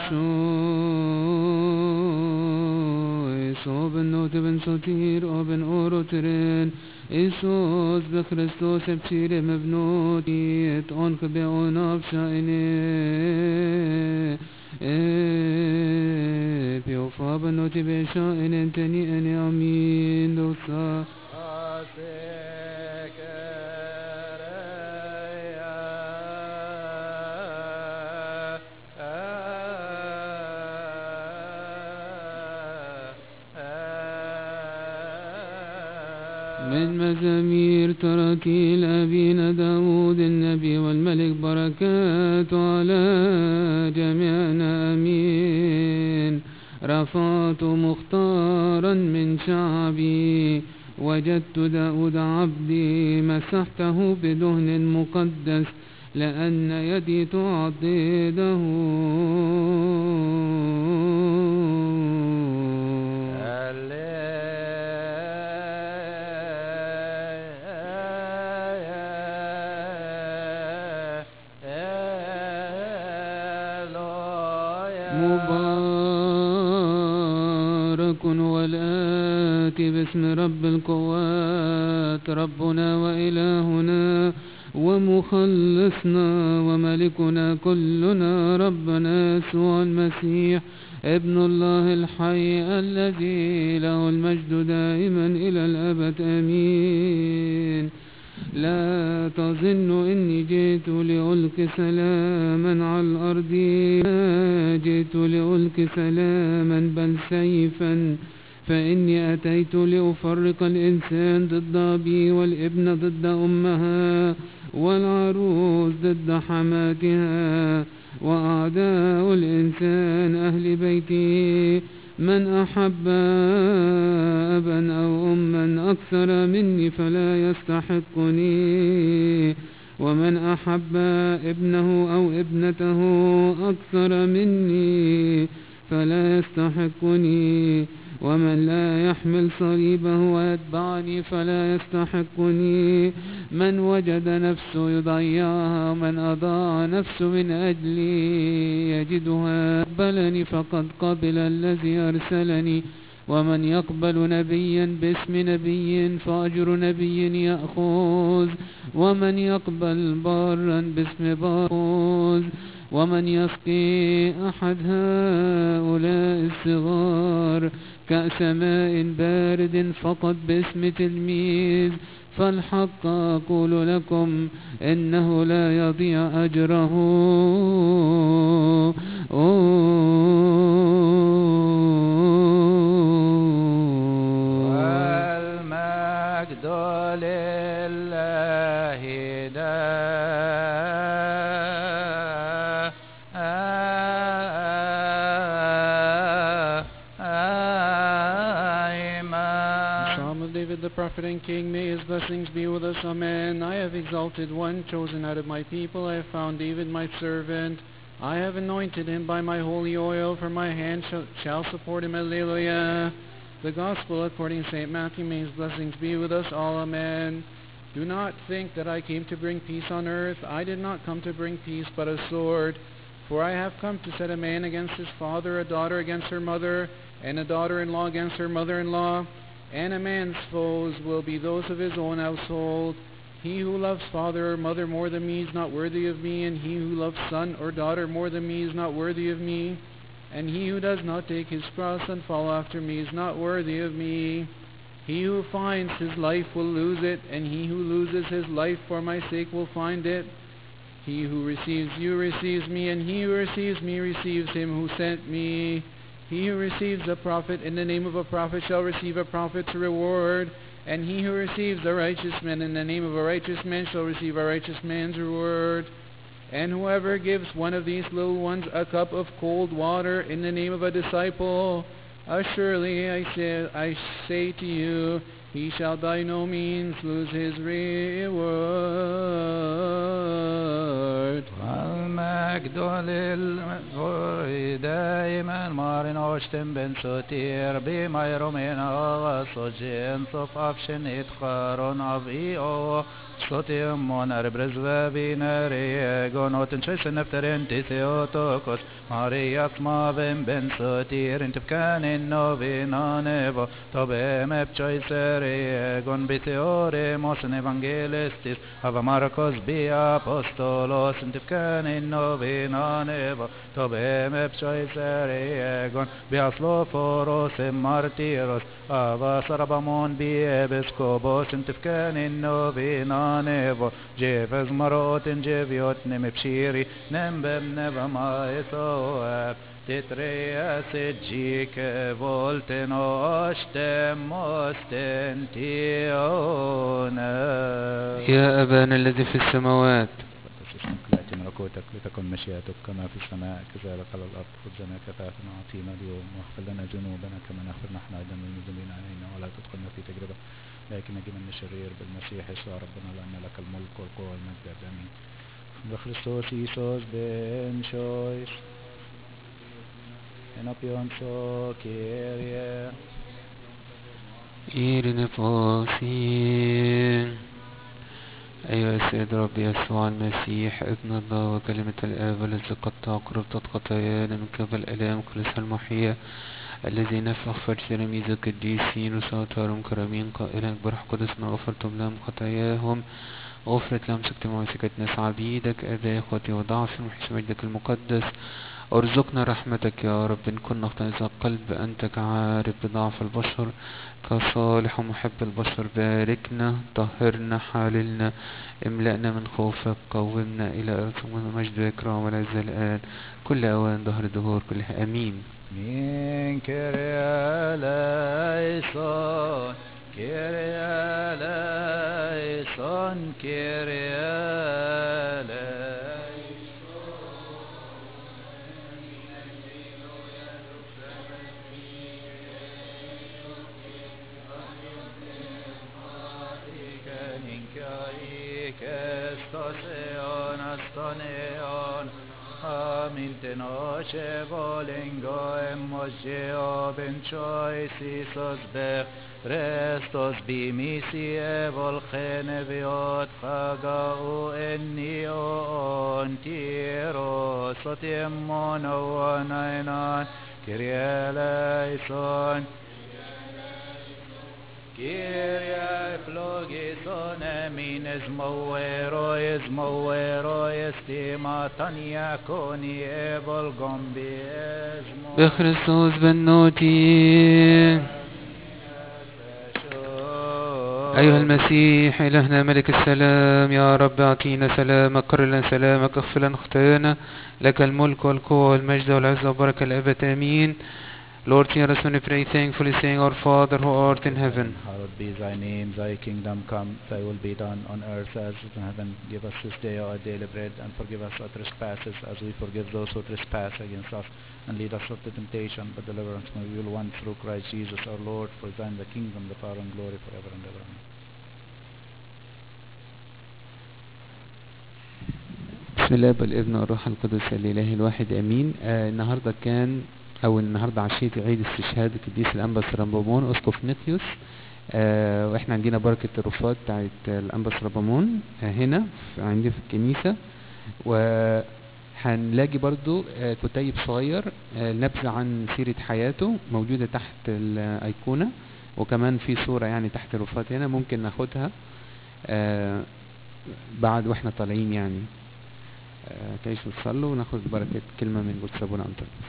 Isus, oben noteven sotir, oben oroterin, Isus بخريستوس بشير مبنوتي تونك بأوناف شايني بيوفا بنوتي بشاين انتني اني امين دوسا من مزامير تراتيل أبينا داود النبي والملك بركات على جميعنا أمين رفعت مختارا من شعبي وجدت داود عبدي مسحته بدهن مقدس لأن يدي تعضده مبارك والآتي باسم رب القوات ربنا وإلهنا ومخلصنا وملكنا كلنا ربنا يسوع المسيح ابن الله الحي الذي له المجد دائما إلى الأبد آمين لا تظن إني جئت لألقي سلاما على الأرض لا جئت لألقي سلاما بل سيفا فإني أتيت لأفرق الإنسان ضد أبي والابن ضد أمها والعروس ضد حماتها وأعداء الإنسان أهل بيتي من أحب أبا أو أما أكثر مني فلا يستحقني ومن أحب ابنه أو ابنته أكثر مني فلا يستحقني ومن لا يحمل صليبه ويتبعني فلا يستحقني من وجد نفسه يضيعها ومن أضاع نفسه من أجلي يجدها قبلني فقد قبل الذي أرسلني ومن يقبل نبيا باسم نبي فأجر نبي يأخذ ومن يقبل بارا باسم بار ومن يسقي أحد هؤلاء الصغار كأس ماء بارد فقط باسم تلميذ فالحق أقول لكم إنه لا يضيع أجره والمجد لله دائما Psalm of David the prophet and king, may his blessings be with us. Amen. I have exalted one chosen out of my people. I have found David my servant. I have anointed him by my holy oil, for my hand shall, shall support him. Alleluia. The Gospel according to St. Matthew, may his blessings be with us all. Amen. Do not think that I came to bring peace on earth. I did not come to bring peace, but a sword. For I have come to set a man against his father, a daughter against her mother, and a daughter-in-law against her mother-in-law. And a man's foes will be those of his own household. He who loves father or mother more than me is not worthy of me, and he who loves son or daughter more than me is not worthy of me. And he who does not take his cross and follow after me is not worthy of me. He who finds his life will lose it, and he who loses his life for my sake will find it. He who receives you receives me, and he who receives me receives him who sent me. He who receives a prophet in the name of a prophet shall receive a prophet's reward, and he who receives a righteous man in the name of a righteous man shall receive a righteous man's reward. And whoever gives one of these little ones a cup of cold water in the name of a disciple, assuredly I say, I say to you, he shall by no means lose his reward. والمجد للمغفور دائما مارن أشتم بن ستير بما يرمين أغسوجين صف أفشن إتخارون أبئيو Sotium monar brezvevi nere gonoten chesen efterenti theotokos Maria mavem ben sotir intifkanin novina nevo Tobe mep choisere gon bitheore mosen evangelistis Ava Marcos bi apostolos intifkanin novina nevo Tobe mep choisere gon bi asloforos em martiros Ava sarabamon bi ebiskobos intifkanin novina nevo Jevez marotin jeviot nem pshiri nem bem neva maesoef Titreas ejike volten ostem mosten tione يا أبانا الذي في السماوات لأتي ملكوتك لتكن مشيئتك كما في السماء كذلك على الأرض خبزنا كفافنا أعطينا اليوم واغفر لنا ذنوبنا كما نغفر نحن أيضا للمذنبين علينا ولا تدخلنا في تجربة لكن نجينا من الشرير بالمسيح يسوع ربنا لأن لك الملك والقوة والمجد آمين بخريستوس إيسوس بن شويس Enopion so Kyrie إيرن فوسين أيها السيد رب يسوع المسيح ابن الله وكلمة الآب الذي قد تقربت خطايانا من قبل آلام كريس المحيا الذي نفخ في تلاميذ القديسين وسوتارهم كرامين قائلا برح قدسنا غفرتم لهم خطاياهم غفرت لهم سكت موسكة ناس عبيدك أبا إخوتي وضعف وحس مجدك المقدس ارزقنا رحمتك يا رب إن كنا نختنز القلب أنت كعارف بضعف البشر كصالح ومحب البشر باركنا طهرنا حاللنا املأنا من خوفك قومنا إلى أرسل المجد والإكرام والعزة الآن كل أوان ظهر الدهور كلها أمين Min Kyrie eleison, Kyrie eleison, Kyrie eleison. Eon, Astoneon, Amin tenoche volengo emogeo benchois isos bech restos bimisi evolchene viot chagau ennio ontiro sotiemon oanainan Kyrie eleison Kyrie flogison emin esmovero esmovero estima tania coni evol gombi esmo بخريستوس بنوتي أيها المسيح إلهنا ملك السلام يا رب أعطينا سلامك قرر لنا سلامك اغفر لنا خطايانا لك الملك والقوة والمجد والعزة والبركة الأبد آمين Lord, hear us when we pray thankfully, saying, Our Father who art in heaven, Hallowed be thy name, thy kingdom come, thy will be done on earth as it is in heaven. Give us this day our daily bread, and forgive us our trespasses as we forgive those who trespass against us. And lead us not to temptation, but deliver us from evil one through Christ Jesus our Lord. For thine the kingdom, the power, and glory forever and ever. Amen. بسم الله والابن والروح القدس الإله الواحد آمين آه النهاردة كان أو النهاردة عشية عيد استشهاد القديس الأنبا سربامون أسقف نيقيوس آه وإحنا عندنا بركة الرفات بتاعت الأنبا سربامون آه هنا في- عندي في الكنيسة وهنلاقي برضو آه كتيب صغير آه نبذة عن سيرة حياته موجودة تحت الأيقونة وكمان في صورة يعني تحت الرفات هنا ممكن ناخدها آه بعد واحنا طالعين يعني آه، تعيش وتصلوا وناخد بركة كلمة من قدس أبونا أنطونيوس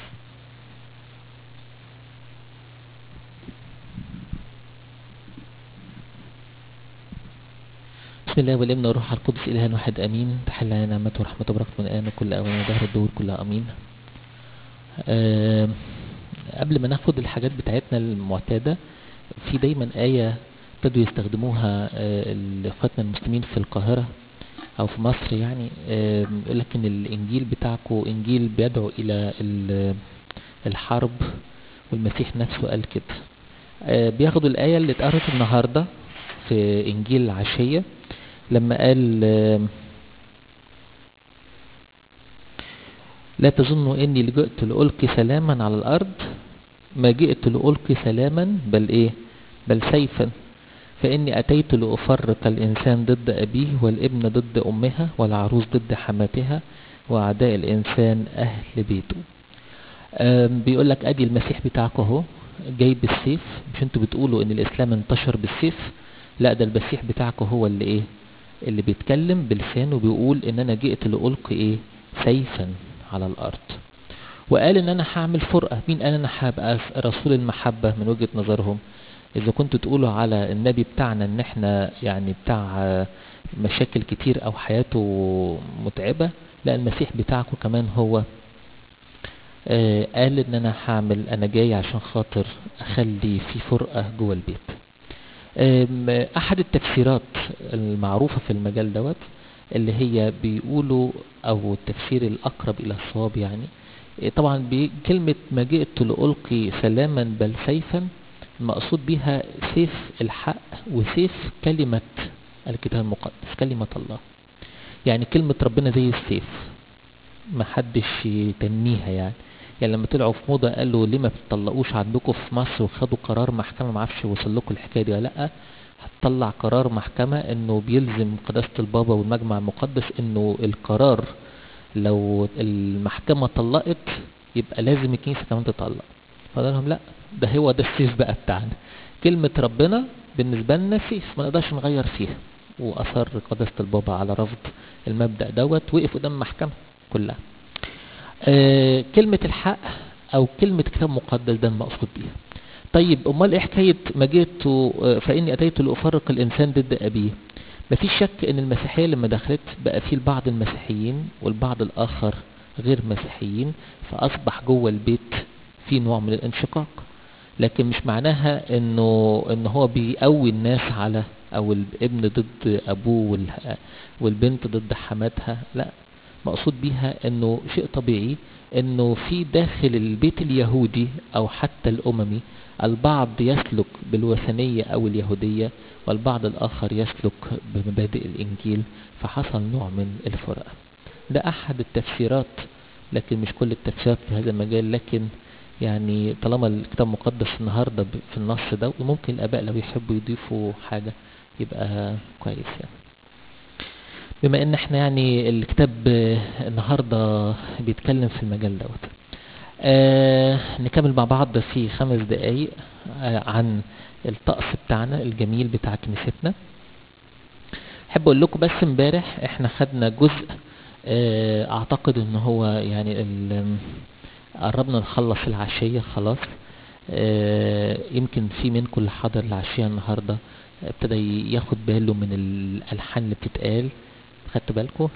بسم الله والابن والروح القدس إله واحد أمين تحل علينا نعمته ورحمته وبركته من الآن وكل أوان ودهر الدهور كلها أمين آه قبل ما ناخد الحاجات بتاعتنا المعتادة في دايما آية ابتدوا يستخدموها آه اخواتنا المسلمين في القاهرة أو في مصر يعني آه يقول لك إن الإنجيل بتاعكم إنجيل بيدعو إلى ال- الحرب والمسيح نفسه قال كده آه، بياخدوا الآية اللي اتقرت النهاردة في إنجيل العشية لما قال آه، لا تظنوا إني لجئت لألقي سلاما على الأرض ما جئت لألقي سلاما بل إيه بل سيفا فإني أتيت لأفرق الإنسان ضد أبيه والابن ضد أمها والعروس ضد حماتها وأعداء الإنسان أهل بيته آم، بيقول لك أدي المسيح بتاعكم أهو جاي بالسيف مش انتوا بتقولوا إن الإسلام انتشر بالسيف لا ده المسيح بتاعكم هو اللي إيه اللي بيتكلم بلسانه وبيقول إن أنا جئت لألقي إيه سيفا على الأرض وقال ان انا هعمل فرقه مين قال انا هبقى رسول المحبه من وجهه نظرهم اذا كنتوا تقولوا على النبي بتاعنا ان احنا يعني بتاع آه، مشاكل كتير او حياته متعبه لا المسيح بتاعكم كمان هو آه، قال ان انا هعمل انا جاي عشان خاطر اخلي في فرقه جوه البيت آم، احد التفسيرات المعروفه في المجال دوت اللي هي بيقولوا او التفسير الاقرب الى الصواب يعني إيه طبعا بكلمة ما جئت لألقي سلاما بل سيفا المقصود بها سيف الحق وسيف كلمة الكتاب المقدس كلمة الله يعني كلمة ربنا زي السيف ما حدش يتنيها يعني يعني لما طلعوا في موضة قالوا ليه ما بتطلقوش عندكم في مصر وخدوا قرار محكمة ما اعرفش وصل لكم الحكاية دي ولا لا هتطلع قرار محكمة انه بيلزم قداسة البابا والمجمع المقدس انه القرار لو المحكمة طلقت يبقى لازم الكنيسة كمان تطلق فقال لهم لا ده هو ده السيف بقى بتاعنا كلمة ربنا بالنسبة لنا سيف ما نقدرش نغير فيها وأصر قداسة البابا على رفض المبدأ دوت وقف قدام المحكمة كلها آه كلمة الحق أو كلمة كتاب مقدس ده المقصود بيها طيب أمال إيه حكاية ما جئت آه، فإني أتيت لأفرق الإنسان ضد أبيه مفيش شك ان المسيحية لما دخلت بقى في البعض المسيحيين والبعض الاخر غير مسيحيين فاصبح جوه البيت في نوع من الانشقاق لكن مش معناها انه ان هو بيقوي الناس على او الابن ضد ابوه وال- والبنت ضد حماتها لا مقصود بيها انه شيء طبيعي انه في داخل البيت اليهودي او حتى الاممي البعض يسلك بالوثنية او اليهودية والبعض الآخر يسلك بمبادئ الإنجيل فحصل نوع من الفرقة ده أحد التفسيرات لكن مش كل التفسيرات في هذا المجال لكن يعني طالما الكتاب المقدس النهارده ب- في النص ده وممكن الآباء لو يحبوا يضيفوا حاجة يبقى كويس يعني بما ان احنا يعني الكتاب آه، النهارده بيتكلم في المجال دوت آه نكمل مع بعض في خمس دقايق آه عن الطقس بتاعنا الجميل بتاع كنيستنا احب اقول لكم بس امبارح احنا خدنا جزء آه اعتقد ان هو يعني ال- قربنا نخلص العشية خلاص آه يمكن في منكم اللي حضر العشية النهاردة ابتدى ياخد باله من الالحان اللي بتتقال خدتوا بالكم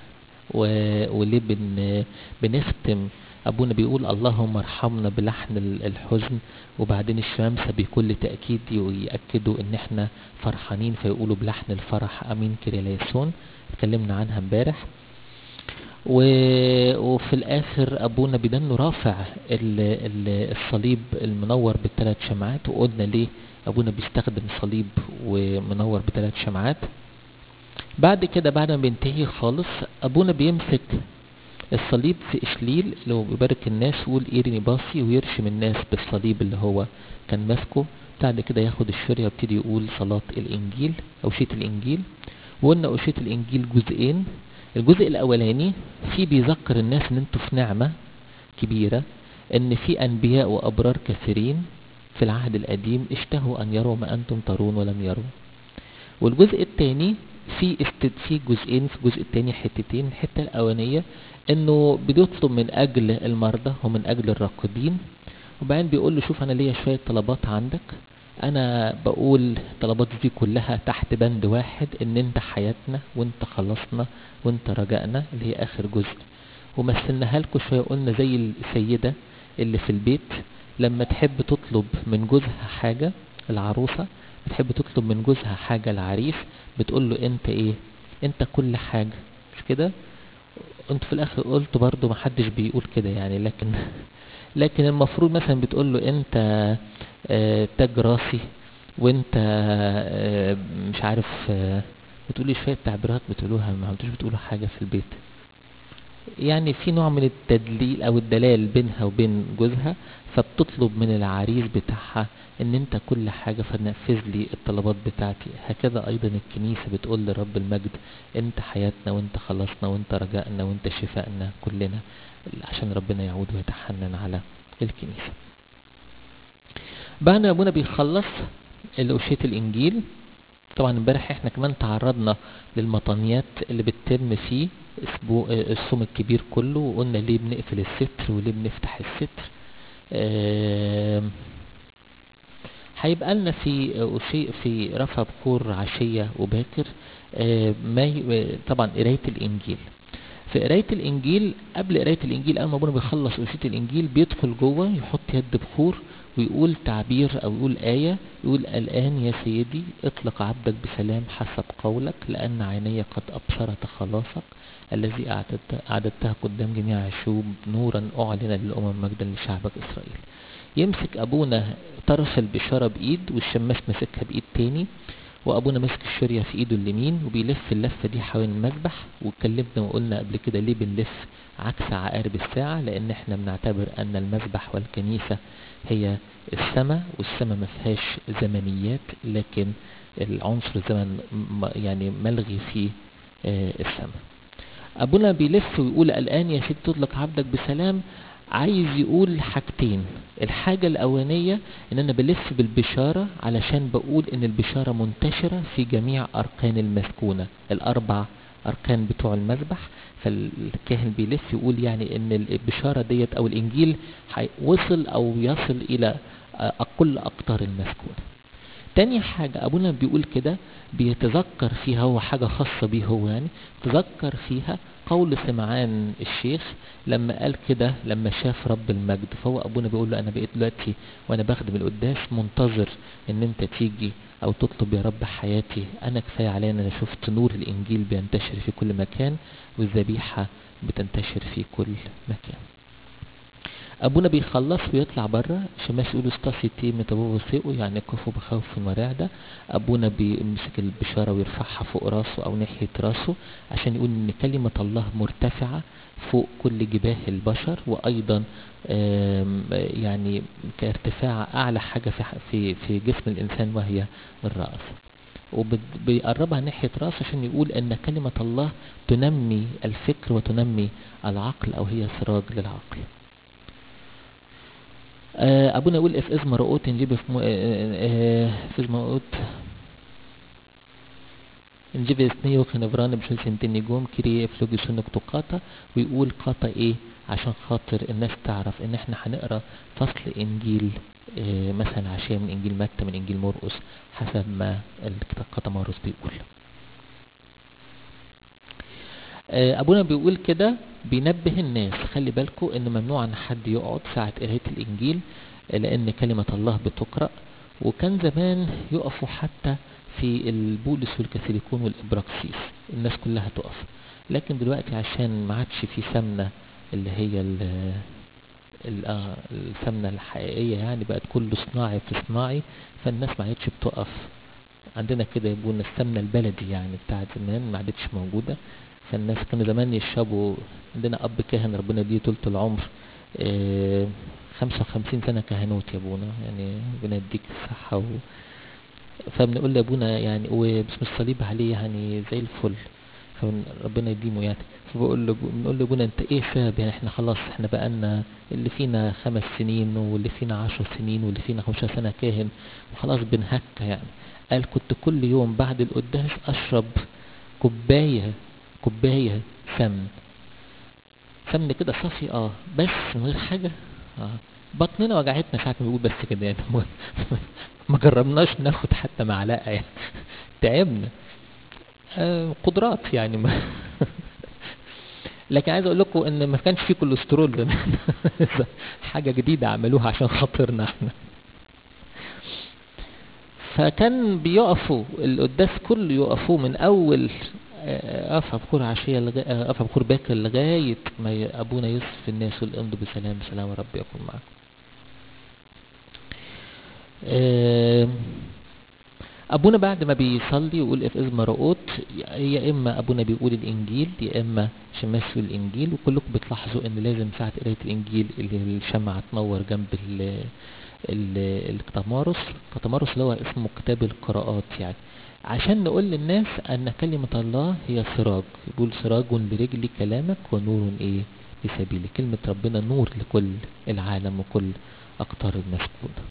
و- وليه بن بنختم ابونا بيقول اللهم ارحمنا بلحن ال- الحزن وبعدين الشمامسه بكل تاكيد ياكدوا ان احنا فرحانين فيقولوا بلحن الفرح امين كريليسون اتكلمنا عنها امبارح و... وفي الاخر ابونا بدنه رافع ال... ال... الصليب المنور بالثلاث شمعات وقلنا ليه ابونا بيستخدم صليب ومنور بثلاث شمعات بعد كده بعد ما بينتهي خالص ابونا بيمسك الصليب في اشليل اللي هو بيبارك الناس ويقول ايرني باصي ويرشم الناس بالصليب اللي هو كان ماسكه بعد كده ياخد الشريعة ويبتدي يقول صلاة الانجيل او شيت الانجيل وقلنا اوشية الانجيل جزئين الجزء الاولاني فيه بيذكر الناس ان انتوا في نعمة كبيرة ان في انبياء وابرار كثيرين في العهد القديم اشتهوا ان يروا ما انتم ترون ولم يروا والجزء الثاني في است... في جزئين في الجزء الثاني حتتين الحته الاولانيه انه بيطلب من اجل المرضى ومن اجل الراقدين وبعدين بيقول له شوف انا ليا شويه طلبات عندك انا بقول طلبات دي كلها تحت بند واحد ان انت حياتنا وانت خلصنا وانت رجائنا اللي هي اخر جزء ومثلناها لكم شويه قلنا زي السيده اللي في البيت لما تحب تطلب من جوزها حاجه العروسه بتحب تطلب من جوزها حاجه العريس بتقول له انت ايه انت كل حاجه مش كده انتوا في الاخر قلتوا برضو ما حدش بيقول كده يعني لكن لكن المفروض مثلا بتقول له انت آه، تاج راسي وانت آه، مش عارف آه، بتقولي شويه تعبيرات بتقولوها ما عملتوش بتقولوا حاجه في البيت يعني في نوع من التدليل او الدلال بينها وبين جوزها فبتطلب من العريس بتاعها ان انت كل حاجة فنفذ لي الطلبات بتاعتي هكذا ايضا الكنيسة بتقول لرب المجد انت حياتنا وانت خلصنا وانت رجائنا وانت شفائنا كلنا عشان ربنا يعود ويتحنن على الكنيسة بعد ما ابونا بيخلص الأوشية الانجيل طبعا امبارح احنا كمان تعرضنا للمطانيات اللي بتتم فيه اسبوع الصوم الكبير كله وقلنا ليه بنقفل الستر وليه بنفتح الستر آم، هيبقى لنا في شيء في رفع بخور عشية وباكر آه، ما ي- طبعا قراية الإنجيل في قراية الإنجيل قبل قراية الإنجيل أول ما أبونا بيخلص أوشية الإنجيل بيدخل جوه يحط يد بخور ويقول تعبير أو يقول آية يقول الآن يا سيدي اطلق عبدك بسلام حسب قولك لأن عيني قد أبصرت خلاصك الذي أعددت- أعددتها قدام جميع الشعوب نورا أعلن للأمم مجدا لشعبك إسرائيل يمسك أبونا طرف البشارة بإيد والشماس ماسكها بإيد تاني وأبونا ماسك الشرية في إيده اليمين وبيلف اللفة دي حوالين المذبح واتكلمنا وقلنا قبل كده ليه بنلف عكس عقارب الساعة لأن احنا بنعتبر أن المذبح والكنيسة هي السماء والسماء ما فيهاش زمنيات لكن العنصر الزمن م- يعني ملغي في آه، السماء أبونا بيلف ويقول الآن يا سيدي تطلق عبدك بسلام عايز يقول حاجتين الحاجة الأولانية إن أنا بلف بالبشارة علشان بقول إن البشارة منتشرة في جميع أركان المسكونة الأربع أركان بتوع المذبح فالكاهن بيلف يقول يعني إن البشارة ديت أو الإنجيل حي- وصل أو يصل إلى آه، أقل أقطار المسكونة تاني حاجة أبونا بيقول كده بيتذكر فيها هو حاجة خاصة بيه هو يعني تذكر فيها قول سمعان الشيخ لما قال كده لما شاف رب المجد فهو أبونا بيقول له أنا بقيت دلوقتي وأنا بخدم القداس منتظر إن أنت تيجي أو تطلب يا رب حياتي أنا كفاية عليا إن أنا شفت نور الإنجيل بينتشر في كل مكان والذبيحة بتنتشر في كل مكان ابونا بيخلص ويطلع بره شماس يقول استاسي تي متبوه سيئو يعني كفوا بخوف ورعدة ابونا بيمسك البشارة ويرفعها فوق راسه او ناحية راسه عشان يقول ان كلمة الله مرتفعة فوق كل جباه البشر وايضا آم، يعني كارتفاع اعلى حاجة في ح- في في جسم الانسان وهي الرأس وبيقربها ناحية راسه عشان يقول ان كلمة الله تنمي الفكر وتنمي العقل او هي سراج للعقل آه، ابونا يقول اف از مرقوت نجيب في مو... اف از مرقوت نجيب اثنين وخنفران بشوز انتني جوم كيري افلوجي سنك تقاطع ويقول قاطع ايه عشان خاطر الناس تعرف ان احنا هنقرا فصل انجيل آه، مثلا عشان من انجيل متى من انجيل مرقس حسب ما الكتاب قطمارس بيقول آه، ابونا بيقول كده بينبه الناس خلي بالكم ان ممنوع ان حد يقعد ساعة قراية الانجيل آه، لان كلمة الله بتقرأ وكان زمان يقفوا حتى في البولس والكاثوليكون والابراكسيس الناس كلها تقف لكن دلوقتي عشان ما عادش في سمنة اللي هي ال- ال- آه، السمنة الحقيقية يعني بقت كله صناعي في صناعي فالناس ما عادش بتقف عندنا كده يقولون السمنة البلدي يعني بتاعت زمان ما عادتش موجودة فالناس كانوا زمان يشربوا عندنا أب كاهن ربنا يديه طولة العمر آه، خمسة وخمسين سنة كهنوت يا أبونا يعني ربنا يديك الصحة و... فبنقول لأبونا يعني وباسم الصليب عليه يعني زي الفل فربنا يديمه يعني فبقول له بنقول لابونا انت ايه السبب يعني احنا خلاص احنا بقالنا اللي فينا خمس سنين واللي فينا عشر سنين واللي فينا 15 سنة كاهن وخلاص بنهكى يعني قال كنت كل يوم بعد القداس اشرب كوباية كوباية سمن سمن كده صافي اه بس من غير حاجة اه بطننا وجعتنا ساعة ما بيقول بس كده يعني ما- ما جربناش ناخد حتى معلقة يعني تعبنا آه قدرات يعني ما لكن عايز اقول لكم ان ما كانش فيه كوليسترول زمان حاجة جديدة عملوها عشان خاطرنا احنا فكان بيقفوا القداس كله يقفوا من اول آه، ارفع بخور عشيه لغا- آه، ارفع بخور باكر لغايه ما ي- ابونا يوسف الناس والامضوا بسلام سلام رب يكون معكم آه، ابونا بعد ما بيصلي ويقول اف اذ مرقوت يا اما ابونا بيقول الانجيل يا اما شماس في الانجيل وكلكم بتلاحظوا ان لازم ساعه قرايه الانجيل اللي الشمعه تنور جنب ال ال- الكتامارس الكتامارس اللي هو اسمه كتاب القراءات يعني عشان نقول للناس ان كلمه الله هي سراج يقول سراج لرجلي كلامك ونور ايه لسبيلي كلمه ربنا نور لكل العالم وكل اقطار المسكونه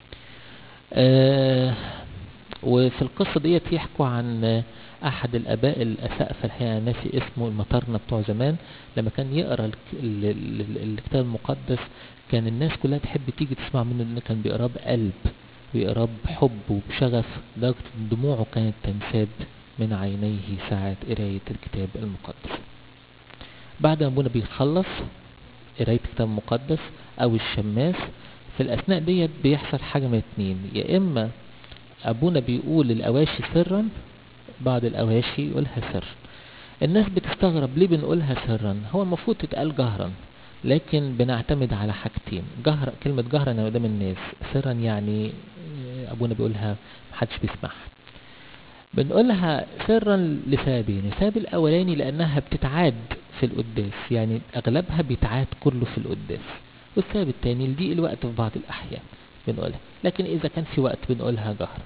آه وفي القصة ديت يحكوا عن أحد الآباء الأسقف الحقيقة ناسي اسمه المطرنة بتوع زمان لما كان يقرأ الك- ال- ال- ال- الكتاب المقدس كان الناس كلها تحب تيجي تسمع منه لأنه كان بيقراه بقلب ويقراه بحب وبشغف لدرجة إن دموعه كانت تنساب من عينيه ساعة قراية الكتاب المقدس بعد ما أبونا بيخلص قراية الكتاب المقدس أو الشماس في الأثناء ديت بيحصل حاجة من اتنين يا إما أبونا بيقول الأواشي سرا بعض الأواشي يقولها سر الناس بتستغرب ليه بنقولها سرا هو المفروض تتقال جهرا لكن بنعتمد على حاجتين جهر كلمة جهرا يعني قدام الناس سرا يعني آه، أبونا بيقولها محدش بيسمعها بنقولها سرا لسببين السبب الأولاني لأنها بتتعاد في القداس يعني أغلبها بيتعاد كله في القداس والسبب الثاني لضيق الوقت في بعض الأحيان بنقولها لكن إذا كان في وقت بنقولها جهرا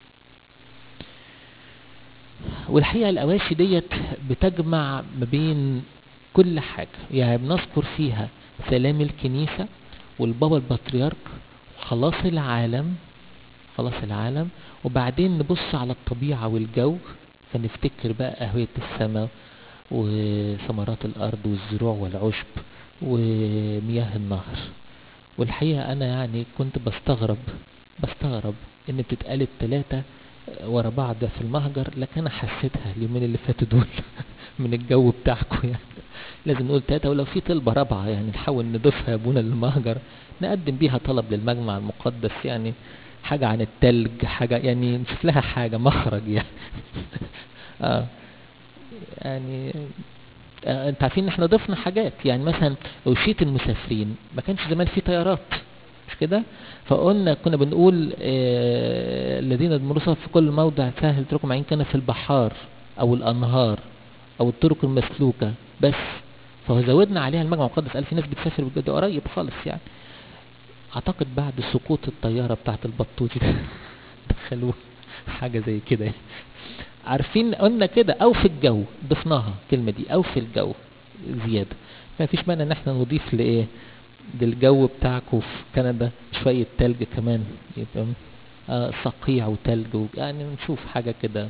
والحقيقة الأواشي ديت بتجمع ما بين كل حاجة يعني بنذكر فيها سلام الكنيسة والبابا البطريرك خلاص العالم خلاص العالم وبعدين نبص على الطبيعة والجو فنفتكر بقى أهوية السماء وثمرات الأرض والزروع والعشب ومياه النهر والحقيقة أنا يعني كنت بستغرب بستغرب إن بتتقال التلاتة ورا بعض في المهجر لكن أنا حسيتها اليومين اللي فاتوا دول من الجو بتاعكم يعني لازم نقول تلاتة ولو في طلبة رابعة يعني نحاول نضيفها يا أبونا للمهجر نقدم بيها طلب للمجمع المقدس يعني حاجة عن التلج حاجة يعني نشوف لها حاجة مخرج يعني آه يعني آه انت عارفين ان احنا ضفنا حاجات يعني مثلا وشية المسافرين ما كانش زمان في طيارات مش كده فقلنا كنا بنقول آه الذين يدمرون في كل موضع سهل اتركوا معين كان في البحار او الانهار او الطرق المسلوكة بس فزودنا عليها المجمع المقدس قال في ناس بتسافر بجد قريب خالص يعني اعتقد بعد سقوط الطيارة بتاعت البطوطي ده دخلوه حاجة زي كده يعني. عارفين قلنا كده او في الجو ضفناها الكلمة دي او في الجو زيادة ما فيش مانع ان احنا نضيف لايه للجو بتاعكم في كندا شوية تلج كمان يبقى آه صقيع وتلج و- يعني نشوف حاجة كده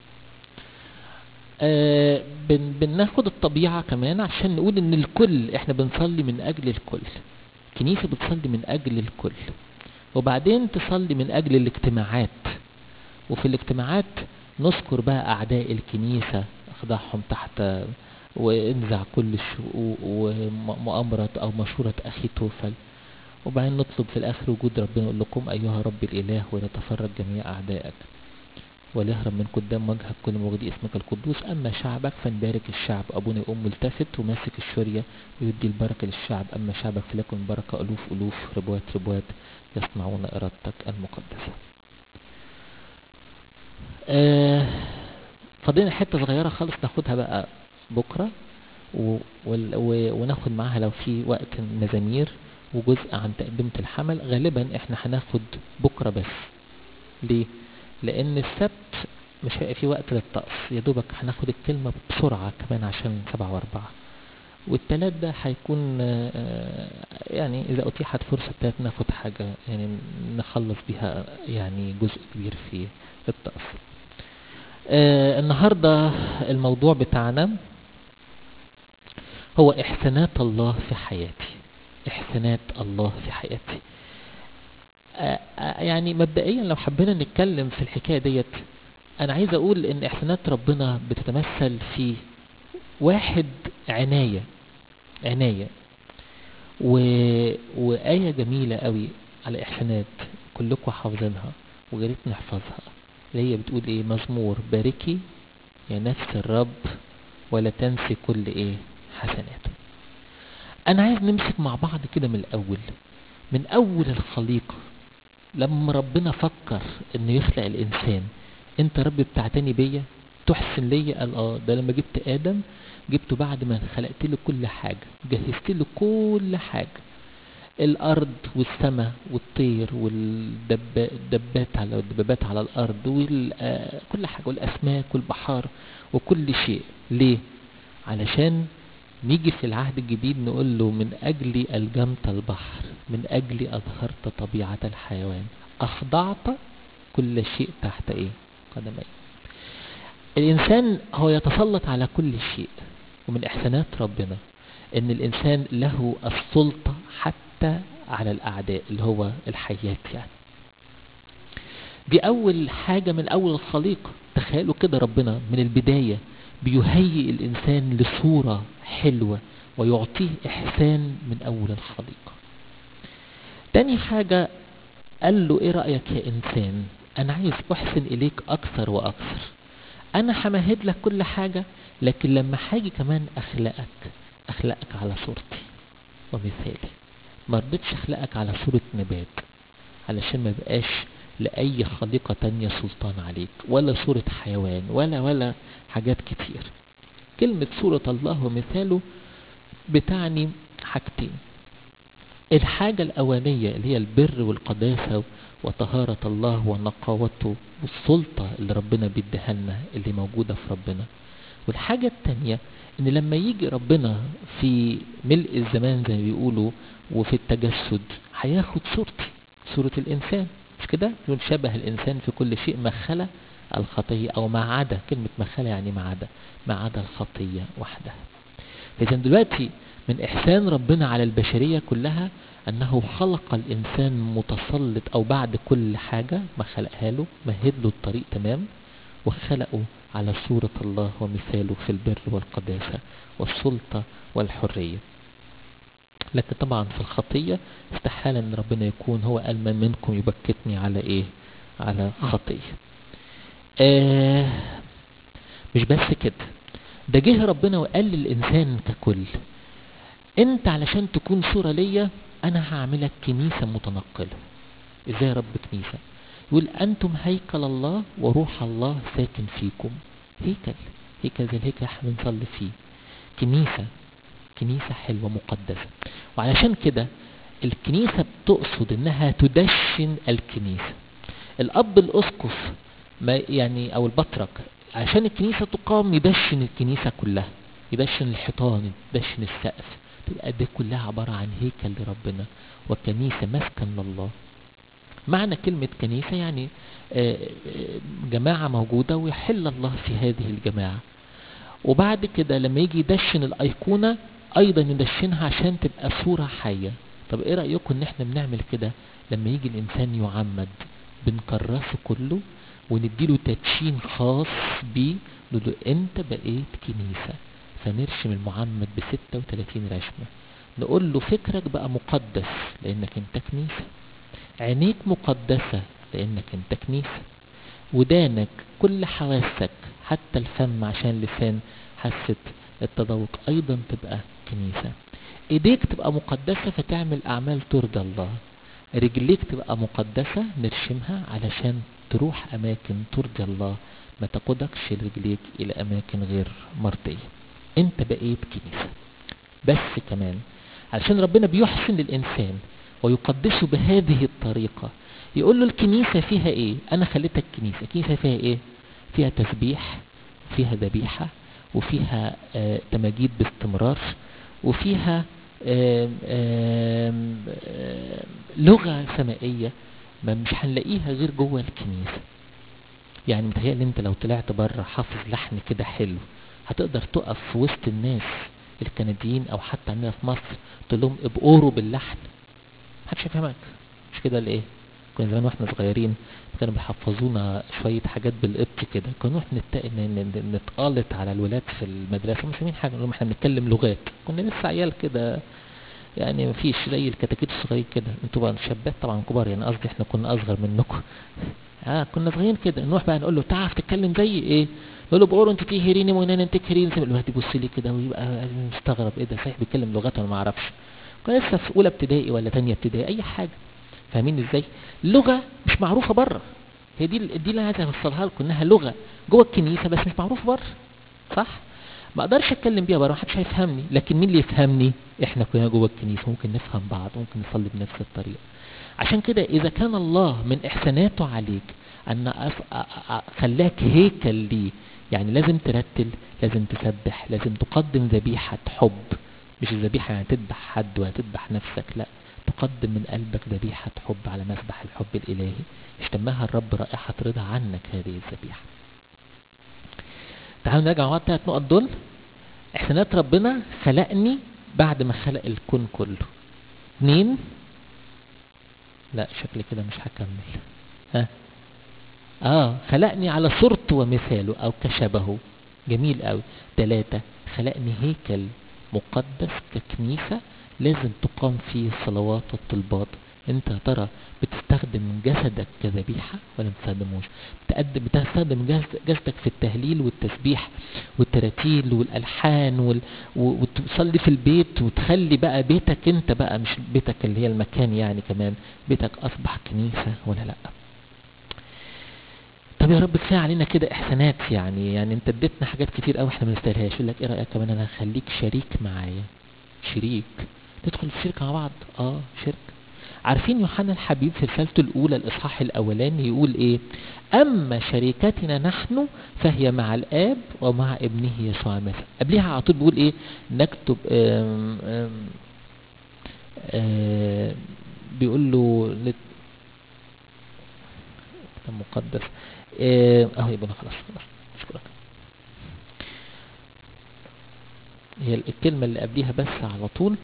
آه بن بناخد الطبيعة كمان عشان نقول ان الكل احنا بنصلي من اجل الكل الكنيسة بتصلي من اجل الكل وبعدين تصلي من اجل الاجتماعات وفي الاجتماعات نذكر بقى اعداء الكنيسة اخضعهم تحت وانزع كل الشقوق ومؤامرة او مشورة اخي توفل وبعدين نطلب في الاخر وجود ربنا يقول لكم ايها رب الاله ولتفرج جميع اعدائك وليهرب من قدام وجهك كل مغدي اسمك القدوس اما شعبك فنبارك الشعب ابونا يقوم ملتفت وماسك الشورية ويدي البركة للشعب اما شعبك فليكن بركة الوف الوف ربوات ربوات يصنعون ارادتك المقدسة آه فاضلنا حتة صغيرة خالص ناخدها بقى بكرة و... وال- و... وناخد معاها لو في وقت مزامير وجزء عن تقدمة الحمل غالبا احنا هناخد بكرة بس ليه؟ لأن السبت مش هيبقى في وقت للطقس يا دوبك هناخد الكلمة بسرعة كمان عشان سبعة وأربعة والتلات ده هيكون آه، يعني إذا أتيحت فرصة التلات ناخد حاجة يعني نخلص بيها يعني جزء كبير في الطقس آه النهاردة الموضوع بتاعنا هو إحسانات الله في حياتي إحسانات الله في حياتي آه آه يعني مبدئيا لو حبينا نتكلم في الحكاية ديت أنا عايز أقول إن إحسانات ربنا بتتمثل في واحد عناية عناية و... وآية جميلة قوي على إحسانات كلكم حافظينها وجريت نحفظها اللي هي بتقول إيه مزمور باركي يا نفس الرب ولا تنسي كل ايه حسناته انا عايز نمسك مع بعض كده من الاول من اول الخليقة لما ربنا فكر انه يخلق الانسان انت رب بتعتني بيا تحسن ليا قال اه ده لما جبت ادم جبته بعد ما خلقت له كل حاجة جهزت له كل حاجة الارض والسماء والطير والدبات على الدبابات على الارض وكل حاجه والاسماك والبحار وكل شيء ليه علشان نيجي في العهد الجديد نقول له من اجلي الجمت البحر من اجلي اظهرت طبيعه الحيوان اخضعت كل شيء تحت ايه قدمي الانسان هو يتسلط على كل شيء ومن احسانات ربنا ان الانسان له السلطه حتى على الاعداء اللي هو الحيات يعني دي اول حاجه من اول الخليقه تخيلوا كده ربنا من البدايه بيهيئ الانسان لصوره حلوه ويعطيه احسان من اول الخليقه تاني حاجه قال له ايه رايك يا انسان انا عايز احسن اليك اكثر واكثر انا همهد لك كل حاجه لكن لما هاجي كمان اخلقك اخلقك على صورتي ومثالي ما رضيتش اخلقك على صورة نبات علشان ما بقاش لأي خليقة تانية سلطان عليك ولا صورة حيوان ولا ولا حاجات كتير كلمة صورة الله ومثاله بتعني حاجتين الحاجة الأولانية اللي هي البر والقداسة وطهارة الله ونقاوته والسلطة اللي ربنا بيديها لنا اللي موجودة في ربنا والحاجة التانية ان لما يجي ربنا في ملء الزمان زي ما بيقولوا وفي التجسد هياخد صورتي صورة الانسان مش كده يقول شبه الانسان في كل شيء ما خلا الخطية او ما عدا كلمة ما خلا يعني ما عدا ما عدا الخطية وحدها فاذا دلوقتي من احسان ربنا على البشرية كلها انه خلق الانسان متسلط او بعد كل حاجة ما خلقها له مهد له الطريق تمام وخلقه على صورة الله ومثاله في البر والقداسة والسلطة والحرية لكن طبعا في الخطية استحال ان ربنا يكون هو قال من منكم يبكتني على ايه على خطية آه مش بس كده ده جه ربنا وقال للإنسان ككل انت علشان تكون صورة ليا انا هعملك كنيسة متنقلة ازاي يا رب كنيسة يقول أنتم هيكل الله وروح الله ساكن فيكم هيكل هيكل زي الهيكل احنا بنصلي فيه كنيسة كنيسة حلوة مقدسة وعلشان كده الكنيسة بتقصد انها تدشن الكنيسة الاب الاسقف ما يعني او البطرك عشان الكنيسة تقام يدشن الكنيسة كلها يدشن الحيطان يدشن السقف تبقى دي كلها عبارة عن هيكل لربنا وكنيسة مسكن لله معنى كلمة كنيسة يعني جماعة موجودة ويحل الله في هذه الجماعة وبعد كده لما يجي يدشن الأيقونة أيضا يدشنها عشان تبقى صورة حية طب إيه رأيكم إن إحنا بنعمل كده لما يجي الإنسان يعمد بنكرسه كله ونديله تدشين خاص بيه نقول له أنت بقيت كنيسة فنرشم المعمد ب 36 رشمة نقول له فكرك بقى مقدس لأنك أنت كنيسة عينيك مقدسة لأنك أنت كنيسة ودانك كل حواسك حتى الفم عشان لسان حاسة التذوق أيضا تبقى كنيسة إيديك تبقى مقدسة فتعمل أعمال ترضى الله رجليك تبقى مقدسة نرشمها علشان تروح أماكن ترضي الله ما تقودكش رجليك إلى أماكن غير مرضية أنت بقيت كنيسة بس كمان علشان ربنا بيحسن للإنسان ويقدسه بهذه الطريقة يقول له الكنيسة فيها ايه انا خليتك كنيسة الكنيسة فيها ايه فيها تسبيح وفيها ذبيحة وفيها آه تماجيد باستمرار وفيها آه آه لغة سمائية ما مش هنلاقيها غير جوه الكنيسة يعني متهيألي انت لو طلعت بره حافظ لحن كده حلو هتقدر تقف في وسط الناس الكنديين او حتى عندنا في مصر تقول لهم ابقروا باللحن محدش يفهمك مش كده ولا ايه كنا زمان واحنا صغيرين كانوا بيحفظونا شوية حاجات بالقبط كده كنا نروح نت... نتقالط على الولاد في المدرسة مش فاهمين حاجة نقول احنا بنتكلم لغات كنا لسه عيال كده يعني مفيش زي الكتاكيت الصغيرين كده انتوا بقى شابات طبعا كبار يعني قصدي احنا كنا اصغر منكم اه كنا صغيرين كده نروح بقى نقول له تعرف تتكلم زي ايه يقول له بقول انت تيهريني وانان تكهريني الواحد يبص لي كده ويبقى مستغرب ايه ده صحيح بيتكلم لغات انا ما اعرفش كان لسه في اولى ابتدائي ولا ثانيه ابتدائي اي حاجه فاهمين ازاي لغه مش معروفه بره هي دي دي اللي انا عايز اوصلها لكم انها لغه جوه الكنيسه بس مش معروفه بره صح ما اقدرش اتكلم بيها بره محدش هيفهمني لكن مين اللي يفهمني احنا كلنا جوه الكنيسه ممكن نفهم بعض ممكن نصلي بنفس الطريقه عشان كده اذا كان الله من احساناته عليك ان أف- أ- أ- خلاك هيكل ليه يعني لازم ترتل لازم تسبح لازم تقدم ذبيحه حب مش الذبيحه يعني تذبح حد ولا تذبح نفسك لا تقدم من قلبك ذبيحه حب على مسبح الحب الالهي اشتمها الرب رائحه رضا عنك هذه الذبيحه تعالوا نراجع مع بعض الثلاث نقط دول احسانات ربنا خلقني بعد ما خلق الكون كله اثنين لا شكلي كده مش هكمل ها اه خلقني على صورته ومثاله او كشبهه جميل قوي ثلاثة خلقني هيكل مقدس ككنيسة لازم تقام فيه الصلوات والطلبات انت يا ترى بتستخدم جسدك كذبيحة ولا ما بتستخدموش بتقدم بتستخدم جسد- جسدك في التهليل والتسبيح والتراتيل والالحان وال... و- وتصلي في البيت وتخلي بقى بيتك انت بقى مش بيتك اللي هي المكان يعني كمان بيتك اصبح كنيسة ولا لا طب يا رب كفايه علينا كده احسانات يعني يعني انت اديتنا حاجات كتير قوي احنا ما نستاهلهاش يقول لك ايه رايك كمان انا هخليك شريك معايا شريك ندخل في شركه مع بعض اه شركه عارفين يوحنا الحبيب في رسالته الاولى الاصحاح الاولاني يقول ايه اما شركتنا نحن فهي مع الاب ومع ابنه يسوع المسيح قبليها على طول بيقول ايه نكتب آم آم آم بيقول له لت- كتاب مقدس آه، اهو يبقى أنا خلاص خلاص اشكرك هي الكلمة اللي قبليها بس على طول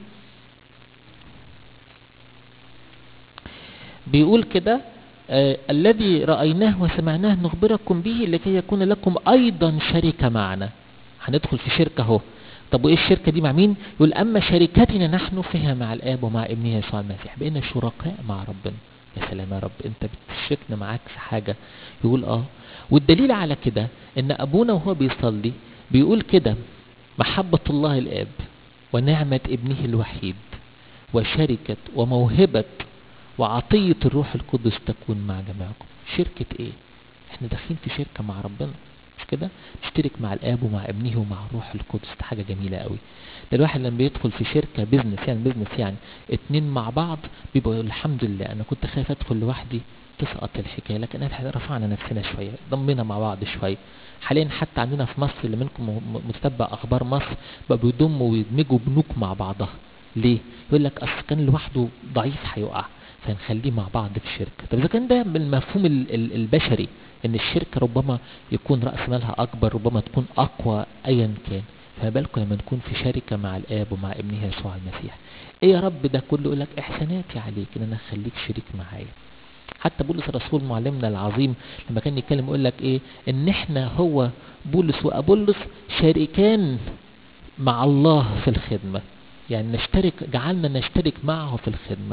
بيقول كده آه الذي رأيناه وسمعناه نخبركم به لكي يكون لكم أيضا شركة معنا هندخل في شركة اهو طب وايه الشركة دي مع مين يقول أما شركتنا نحن فيها مع الآب ومع ابنه يسوع المسيح بقينا شركاء مع ربنا يا سلام يا رب انت بتشركنا معاك في حاجة يقول اه والدليل على كده ان ابونا وهو بيصلي بيقول كده محبة الله الاب ونعمة ابنه الوحيد وشركة وموهبة وعطية الروح القدس تكون مع جميعكم شركة ايه احنا داخلين في شركة مع ربنا مش كده نشترك مع الاب ومع ابنه ومع الروح القدس دي حاجة جميلة قوي ده الواحد لما بيدخل في شركة بيزنس يعني بيزنس يعني اتنين مع بعض بيبقى يقول الحمد لله انا كنت خايف ادخل لوحدي تسقط الحكاية لكن احنا رفعنا نفسنا شوية ضمنا مع بعض شوية حاليا حتى عندنا في مصر اللي منكم م- متتبع اخبار مصر بقى بيضموا ويدمجوا بنوك مع بعضها ليه يقول لك اصل كان لوحده ضعيف هيقع فنخليه مع بعض في شركه طب اذا كان ده بالمفهوم ال- ال- البشري ان الشركه ربما يكون راس مالها اكبر ربما تكون اقوى ايا كان فما بالكم لما نكون في شركه مع الاب ومع ابنه يسوع المسيح ايه يا رب ده كله يقول لك احساناتي عليك ان انا اخليك شريك معايا حتى بولس الرسول معلمنا العظيم لما كان يتكلم يقول لك ايه ان احنا هو بولس وابولس شريكان مع الله في الخدمة يعني نشترك جعلنا نشترك معه في الخدمة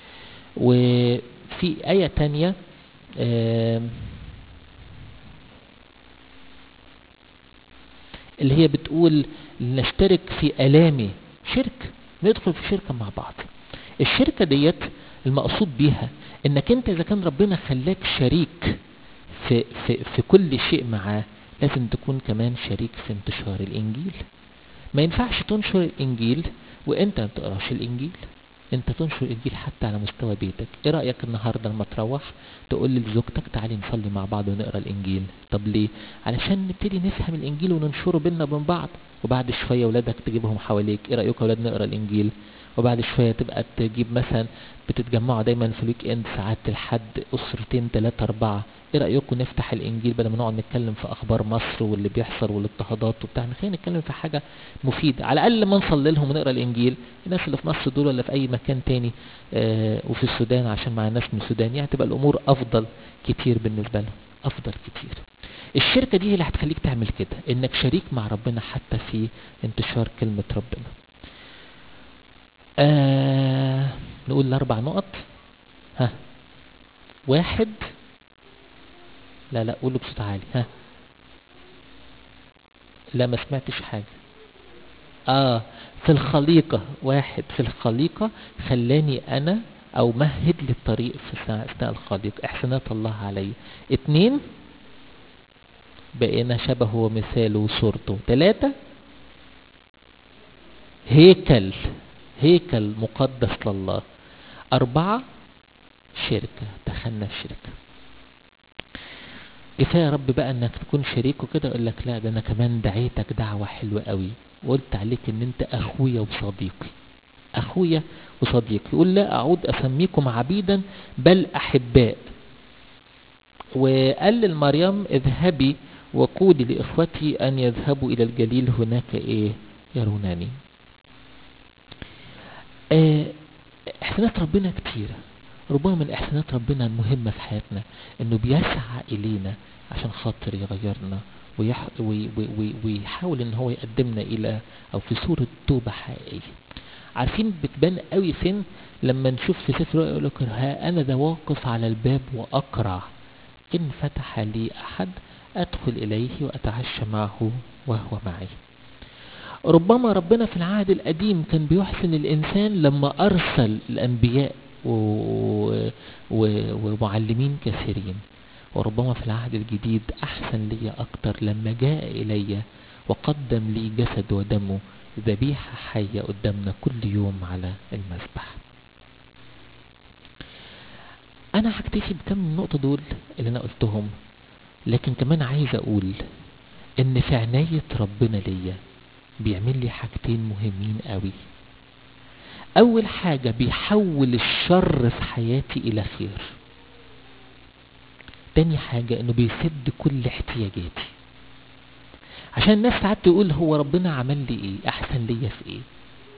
وفي آية تانية آم، اللي هي بتقول نشترك في آلامي شرك ندخل في شركة مع بعض الشركة ديت المقصود بيها انك انت اذا كان ربنا خلاك شريك في, في, في كل شيء معاه لازم تكون كمان شريك في انتشار الانجيل ما ينفعش تنشر الانجيل وانت ما بتقراش الانجيل انت تنشر الانجيل حتى على مستوى بيتك ايه رايك النهارده لما تروح تقول لزوجتك تعالي نصلي مع بعض ونقرا الانجيل طب ليه علشان نبتدي نفهم الانجيل وننشره بينا وبين بعض وبعد شويه ولادك تجيبهم حواليك ايه رايكم يا ولاد نقرا الانجيل وبعد شويه تبقى تجيب مثلا بتتجمعوا دايما في الويك اند ساعات الحد اسرتين ثلاثه اربعه ايه رايكم نفتح الانجيل بدل ما نقعد نتكلم في اخبار مصر واللي بيحصل والاضطهادات وبتاع خلينا نتكلم في حاجه مفيده على الاقل ما نصلي لهم ونقرا الانجيل الناس اللي في مصر دول ولا في اي مكان تاني آه وفي السودان عشان مع ناس من السودان يعني تبقى الامور افضل كتير بالنسبه لهم افضل كتير الشركه دي هي اللي هتخليك تعمل كده انك شريك مع ربنا حتى في انتشار كلمه ربنا آه نقول الاربع نقط ها واحد لا لا قولوا بصوت عالي ها لا ما سمعتش حاجة اه في الخليقة واحد في الخليقة خلاني انا او مهد لي الطريق في ساعة- اثناء الخليقة احسانات الله علي اتنين بقينا شبهه ومثاله وصورته ثلاثة هيكل هيكل مقدس لله أربعة شركة دخلنا في شركة كفاية يا رب بقى انك تكون شريك وكده اقول لك لا ده انا كمان دعيتك دعوة حلوة قوي وقلت عليك ان انت اخويا وصديقي اخويا وصديقي يقول لا اعود اسميكم عبيدا بل احباء وقال لمريم اذهبي وقولي لاخوتي ان يذهبوا الى الجليل هناك ايه يرونني آه، احسانات ربنا كتيرة ربما من احسانات ربنا المهمة في حياتنا انه بيسعى الينا عشان خاطر يغيرنا ويح... وي... وي... وي... ويحاول ان هو يقدمنا الى او في صورة توبة حقيقية عارفين بتبان قوي فين لما نشوف في سفر الرؤيا يقول لك ها انا ذا واقف على الباب واقرع ان فتح لي احد ادخل اليه واتعشى معه وهو معي ربما ربنا في العهد القديم كان بيحسن الإنسان لما أرسل الأنبياء و... و... ومعلمين كثيرين وربما في العهد الجديد أحسن لي أكتر لما جاء إلي وقدم لي جسد ودمه ذبيحة حية قدامنا كل يوم على المذبح أنا هكتفي بكم النقطة دول اللي أنا قلتهم لكن كمان عايز أقول إن في عناية ربنا ليا بيعمل لي حاجتين مهمين قوي اول حاجة بيحول الشر في حياتي الى خير تاني حاجة انه بيسد كل احتياجاتي عشان الناس ساعات تقول هو ربنا عمل لي ايه احسن ليا في ايه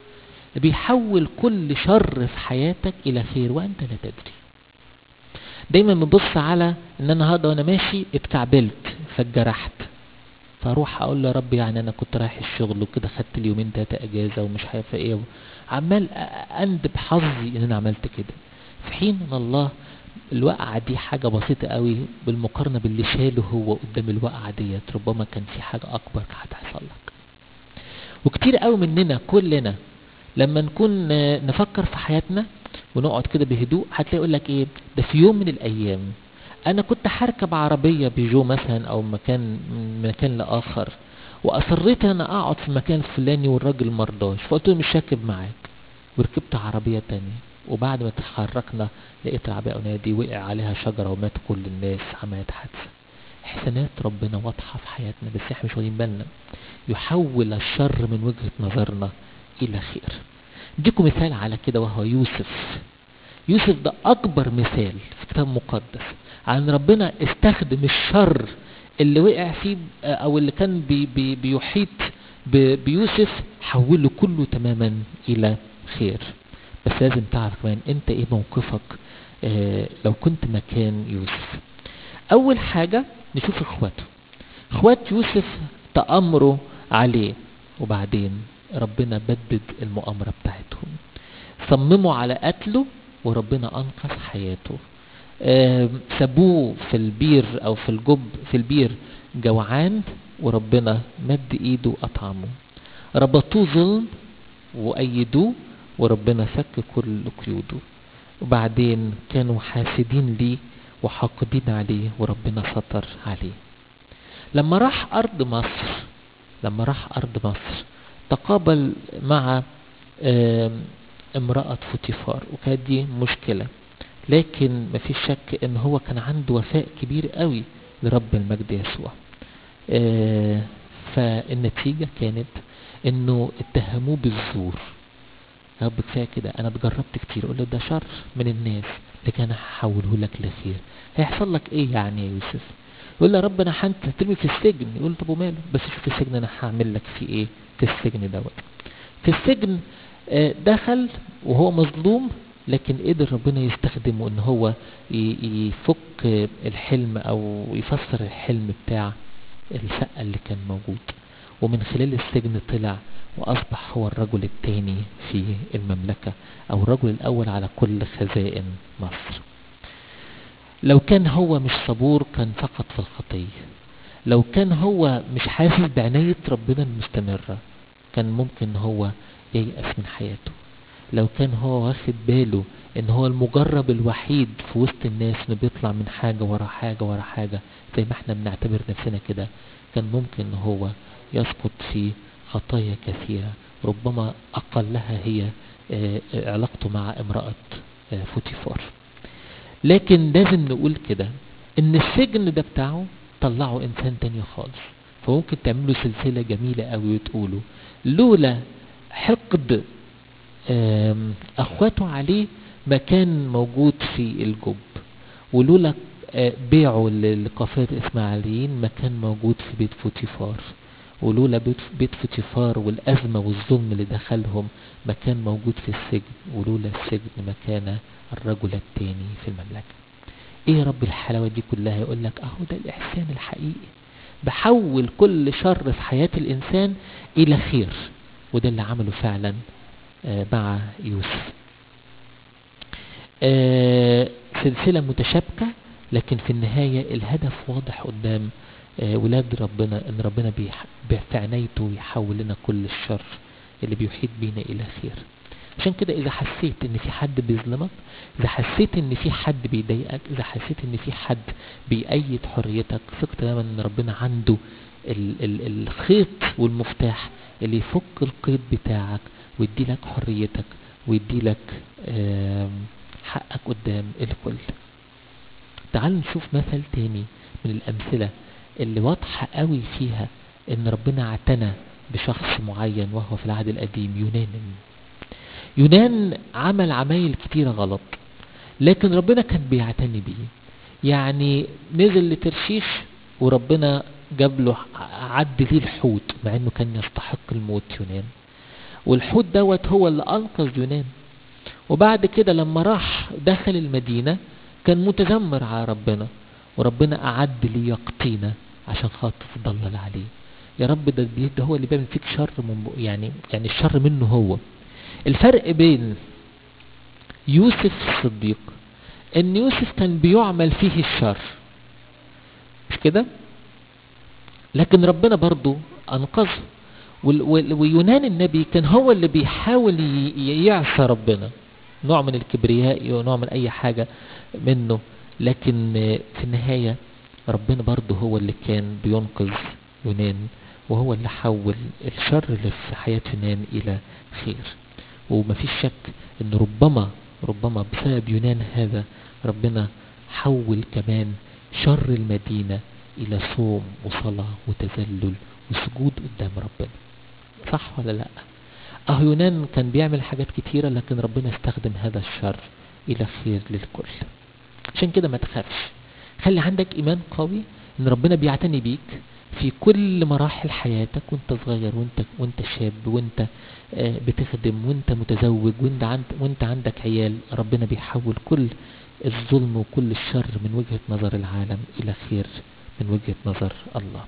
بيحول كل شر في حياتك الى خير وانت لا تدري دايما بنبص على ان انا النهارده وانا ماشي اتكعبلت فاتجرحت فاروح اقول له يا رب يعني انا كنت رايح الشغل وكده خدت لي يومين تلاته اجازه ومش عارف ايه عمال أ- اندب حظي ان انا عملت كده في حين ان الله الوقعه دي حاجه بسيطه قوي بالمقارنه باللي شاله هو قدام الوقعه ديت ربما كان في حاجه اكبر هتحصل لك وكتير قوي مننا كلنا لما نكون آه، نفكر في حياتنا ونقعد كده بهدوء هتلاقي يقول لك ايه ده في يوم من الايام انا كنت هركب عربيه بيجو مثلا او مكان من مكان لاخر واصريت ان انا اقعد في المكان الفلاني والراجل مرضاش فقلت له مش راكب معاك وركبت عربيه تانية وبعد ما تحركنا لقيت العربيه الاولانيه دي وقع عليها شجره ومات كل الناس عملت حادثه احسانات ربنا واضحه في حياتنا بس احنا مش واخدين بالنا يحول الشر من وجهه نظرنا الى خير اديكم مثال على كده وهو يوسف يوسف ده اكبر مثال في كتاب مقدس عن ربنا استخدم الشر اللي وقع فيه آه، او اللي كان بي بي بيحيط ب- بيوسف حوله كله تماما الى خير بس لازم تعرف كمان انت ايه موقفك آه لو كنت مكان يوسف اول حاجة نشوف اخواته اخوات يوسف تأمروا عليه وبعدين ربنا بدد المؤامرة بتاعتهم صمموا على قتله وربنا انقذ حياته آم، سابوه في البير او في الجب في البير جوعان وربنا مد ايده وأطعمه ربطوه ظلم وأيدوه وربنا فك كل قيوده وبعدين كانوا حاسدين ليه وحاقدين عليه وربنا ستر عليه لما راح أرض مصر لما راح أرض مصر تقابل مع آم، امرأة فوتيفار وكانت دي مشكلة لكن مفيش شك ان هو كان عنده وفاء كبير قوي لرب المجد يسوع آه، فالنتيجة كانت انه اتهموه بالزور يا رب كفايه كده انا اتجربت كتير اقول له ده شر من الناس لكن انا هحوله لك لخير هيحصل لك ايه يعني يا يوسف يقول له يا رب انا هنت هترمي في السجن يقول له طب وماله بس شوف السجن انا هعمل لك فيه ايه في السجن دوت في السجن آه، دخل وهو مظلوم لكن قدر ربنا يستخدمه ان هو ي- يفك آه، الحلم او يفسر الحلم بتاع الشقة اللي كان موجود ومن خلال السجن طلع وأصبح هو الرجل الثاني في المملكة أو الرجل الأول على كل خزائن مصر لو كان هو مش صبور كان سقط في الخطية لو كان هو مش حاسس بعناية ربنا المستمرة كان ممكن هو ييأس من حياته لو كان هو واخد باله ان هو المجرب الوحيد في وسط الناس انه بيطلع من حاجة ورا حاجة ورا حاجة زي ما احنا بنعتبر نفسنا كده كان ممكن ان هو يسقط في خطايا كثيرة ربما اقلها هي آه، آه، علاقته مع امرأة آه، فوتيفار لكن لازم نقول كده ان السجن ده بتاعه طلعه انسان تاني خالص فممكن تعملوا سلسلة جميلة قوي وتقولوا لولا حقد آم، اخواته عليه ما كان موجود في الجب ولولا آه، بيعه ل- لقافلة الاسماعيليين ما كان موجود في بيت فوتيفار ولولا بيت بيت فوتيفار والازمة والظلم اللي دخلهم ما كان موجود في السجن ولولا السجن ما كان الرجل التاني في المملكة ايه يا رب الحلاوة دي كلها يقول لك اهو ده الاحسان الحقيقي بحول كل شر في حياة الانسان الى خير وده اللي عمله فعلا آه، مع يوسف آه، سلسلة متشابكة لكن في النهاية الهدف واضح قدام آه، ولاد ربنا ان ربنا بيح- في عنايته يحول لنا كل الشر اللي بيحيط بينا الى خير عشان كده اذا حسيت ان في حد بيظلمك اذا حسيت ان في حد بيضايقك اذا حسيت ان في حد بيأيد حريتك ثق تماما ان ربنا عنده ال ال الخيط والمفتاح اللي يفك القيد بتاعك ويدي لك حريتك ويدي لك آم، حقك قدام الكل تعال نشوف مثل تاني من الأمثلة اللي واضحة قوي فيها إن ربنا اعتنى بشخص معين وهو في العهد القديم يونان يونان عمل عمايل كتيرة غلط لكن ربنا كان بيعتني بيه يعني نزل لترشيش وربنا جاب له عد ليه الحوت مع انه كان يستحق الموت يونان والحوت دوت هو اللي انقذ يونان وبعد كده لما راح دخل المدينة كان متذمر على ربنا وربنا أعد لي يقطينا عشان خاطر تضلل عليه يا رب ده, دي- ده هو اللي بيعمل فيك شر من بق- يعني يعني الشر منه هو الفرق بين يوسف الصديق ان يوسف كان بيعمل فيه الشر مش كده لكن ربنا برضو انقذه وال- وال- ويونان النبي كان هو اللي بيحاول ي- ي- يعصى ربنا نوع من الكبرياء ونوع من اي حاجة منه لكن آه، في النهاية ربنا برضه هو اللي كان بينقذ يونان وهو اللي حول الشر اللي في حياة يونان الى خير ومفيش شك ان ربما ربما بسبب يونان هذا ربنا حول كمان شر المدينة الى صوم وصلاة وتذلل وسجود قدام ربنا صح ولا لا اه يونان كان بيعمل حاجات كتيرة لكن ربنا استخدم هذا الشر الى خير للكل عشان كده ما تخافش خلي عندك ايمان قوي ان ربنا بيعتني بيك في كل مراحل حياتك وانت صغير وانت وانت شاب وانت آه، بتخدم وانت متزوج وانت عند وانت عندك عيال ربنا بيحول كل الظلم وكل الشر من وجهة نظر العالم الى خير من وجهة نظر الله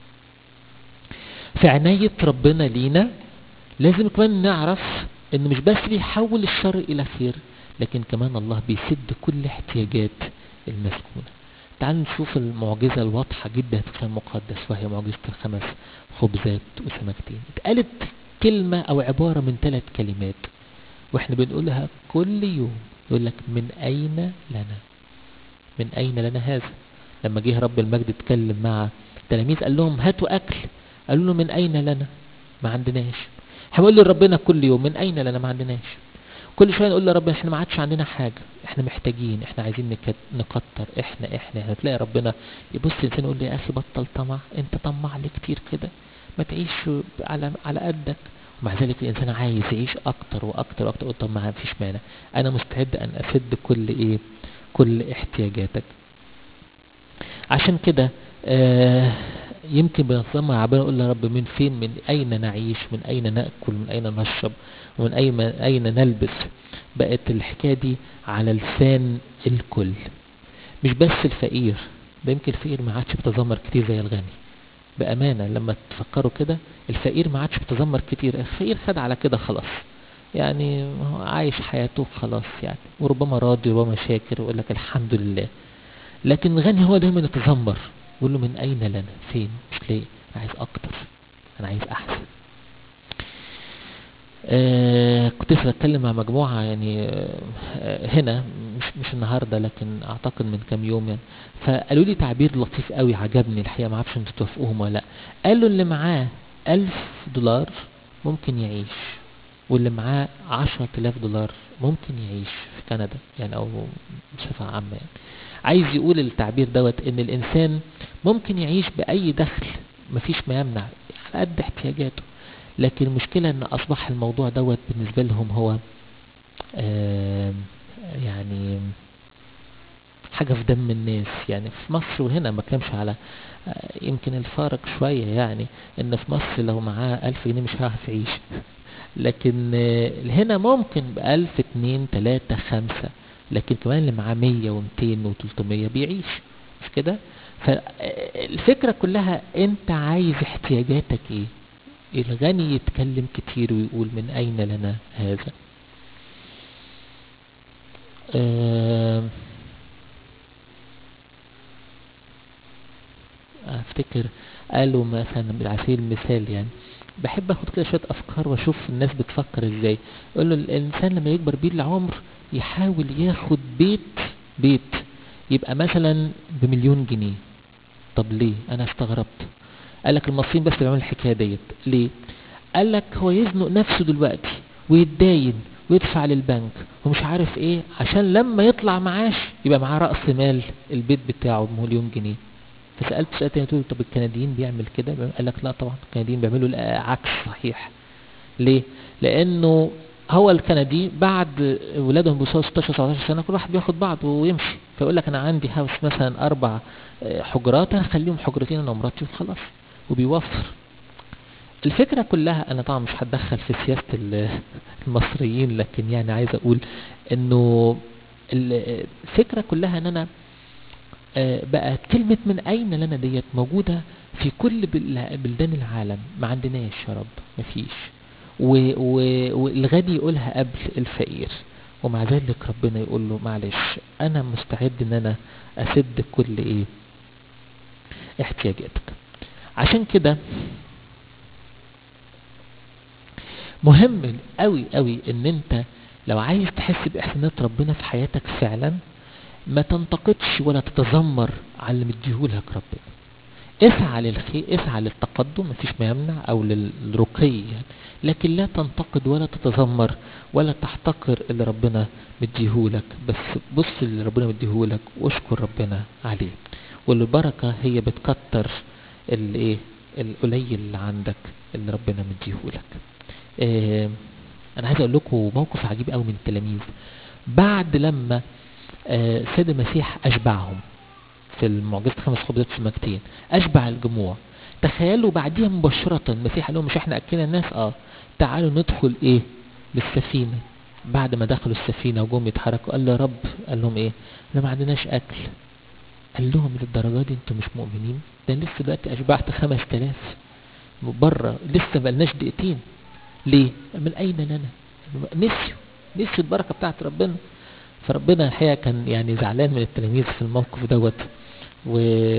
في عناية ربنا لينا لازم كمان نعرف انه مش بس بيحول الشر الى خير لكن كمان الله بيسد كل احتياجات المسكونة تعالوا نشوف المعجزة الواضحة جدا في الكتاب المقدس وهي معجزة الخمس خبزات وسمكتين اتقالت كلمة او عبارة من ثلاث كلمات واحنا بنقولها كل يوم يقول لك من اين لنا من اين لنا هذا لما جه رب المجد اتكلم مع التلاميذ قال لهم هاتوا اكل قالوا له من اين لنا ما عندناش هنقول لربنا كل يوم من اين لنا ما عندناش كل شويه نقول لربنا احنا ما عادش عندنا حاجه احنا محتاجين احنا عايزين نكت... نكتر احنا احنا هتلاقي ربنا يبص الانسان يقول لي يا اخي بطل طمع انت طمع لي كتير كده ما تعيش على على قدك ومع ذلك الانسان عايز يعيش اكتر واكتر واكتر قلت طب ما فيش مانع انا مستعد ان اسد كل ايه كل احتياجاتك عشان كده آه يمكن بنتذمر على ربنا نقول يا رب من فين من اين نعيش من اين ناكل من اين نشرب ومن اين اين نلبس بقت الحكايه دي على لسان الكل مش بس الفقير ده يمكن الفقير ما عادش بيتذمر كتير زي الغني بامانه لما تفكروا كده الفقير ما عادش بيتذمر كتير الفقير خد على كده خلاص يعني هو عايش حياته خلاص يعني وربما راضي وربما شاكر ويقول لك الحمد لله لكن الغني هو دايما يتذمر يقول له من اين لنا فين مش لاقي انا عايز اكتر انا عايز احسن آه كنت لسه بتكلم مع مجموعة يعني آه هنا مش مش النهارده لكن اعتقد من كام يوم يعني فقالوا لي تعبير لطيف قوي عجبني الحقيقة ما اعرفش انتوا توافقوهم ولا لا قالوا اللي معاه ألف دولار ممكن يعيش واللي معاه عشرة آلاف دولار ممكن يعيش في كندا يعني أو بصفة عامة يعني عايز يقول التعبير دوت إن الإنسان ممكن يعيش بأي دخل مفيش ما يمنع على قد احتياجاته لكن المشكلة إن أصبح الموضوع دوت بالنسبة لهم هو آه يعني حاجة في دم الناس يعني في مصر وهنا ما كانش على يمكن الفارق شوية يعني ان في مصر لو معاه ألف جنيه مش هيعرف يعيش لكن هنا ممكن بألف اتنين تلاتة خمسة لكن كمان اللي معاه مية ومتين وتلتمية بيعيش مش كده فالفكرة كلها انت عايز احتياجاتك ايه الغني يتكلم كتير ويقول من اين لنا هذا أه افتكر قالوا مثلا على سبيل المثال يعني بحب اخد كده شويه افكار واشوف الناس بتفكر ازاي يقول له الانسان لما يكبر بيه العمر يحاول ياخد بيت بيت يبقى مثلا بمليون جنيه طب ليه انا استغربت قال لك المصريين بس بيعملوا الحكايه ديت ليه قال لك هو يزنق نفسه دلوقتي ويتداين ويدفع للبنك ومش عارف ايه عشان لما يطلع معاش يبقى معاه راس مال البيت بتاعه بمليون جنيه فسالت سؤال تاني قلت طب الكنديين بيعمل كده قال لك لا طبعا الكنديين بيعملوا العكس صحيح ليه لانه هو الكندي بعد ولادهم بيوصلوا 16 17 سنه كل واحد بياخد بعض ويمشي فيقول لك انا عندي هاوس مثلا اربع حجرات هخليهم حجرتين انا ومراتي وخلاص وبيوفر الفكرة كلها أنا طبعا مش هتدخل في سياسة المصريين لكن يعني عايز أقول إنه الفكرة كلها إن أنا بقت كلمة من أين لنا ديت موجودة في كل بلدان العالم ما عندناش يا رب مفيش والغني يقولها قبل الفقير ومع ذلك ربنا يقول له معلش أنا مستعد إن أنا أسد كل إيه احتياجاتك عشان كده مهم قوي قوي ان انت لو عايز تحس باحسانات ربنا في حياتك فعلا ما تنتقدش ولا تتذمر على اللي مديهولك ربنا اسعى للخير اسعى للتقدم مفيش ما يمنع او للرقي يعني لكن لا تنتقد ولا تتذمر ولا تحتقر اللي ربنا مديهولك بس بص اللي ربنا مديهولك واشكر ربنا عليه والبركه هي بتكتر الايه القليل اللي عندك اللي ربنا مديهولك آه انا عايز اقول لكم موقف عجيب قوي من التلاميذ بعد لما آه السيد المسيح اشبعهم في المعجزة خمس خبزات سمكتين اشبع الجموع تخيلوا بعديها مباشرة المسيح قال لهم مش احنا اكلنا الناس اه تعالوا ندخل ايه للسفينة بعد ما دخلوا السفينة وجم يتحركوا قال له يا رب قال لهم ايه احنا ما عندناش اكل قال لهم للدرجة دي انتوا مش مؤمنين ده لسه دلوقتي اشبعت خمس تلاف بره لسه بقالناش دقيقتين ليه من اين لنا نسيوا نسيوا البركه بتاعت ربنا فربنا الحقيقه كان يعني زعلان من التلاميذ في الموقف دوت و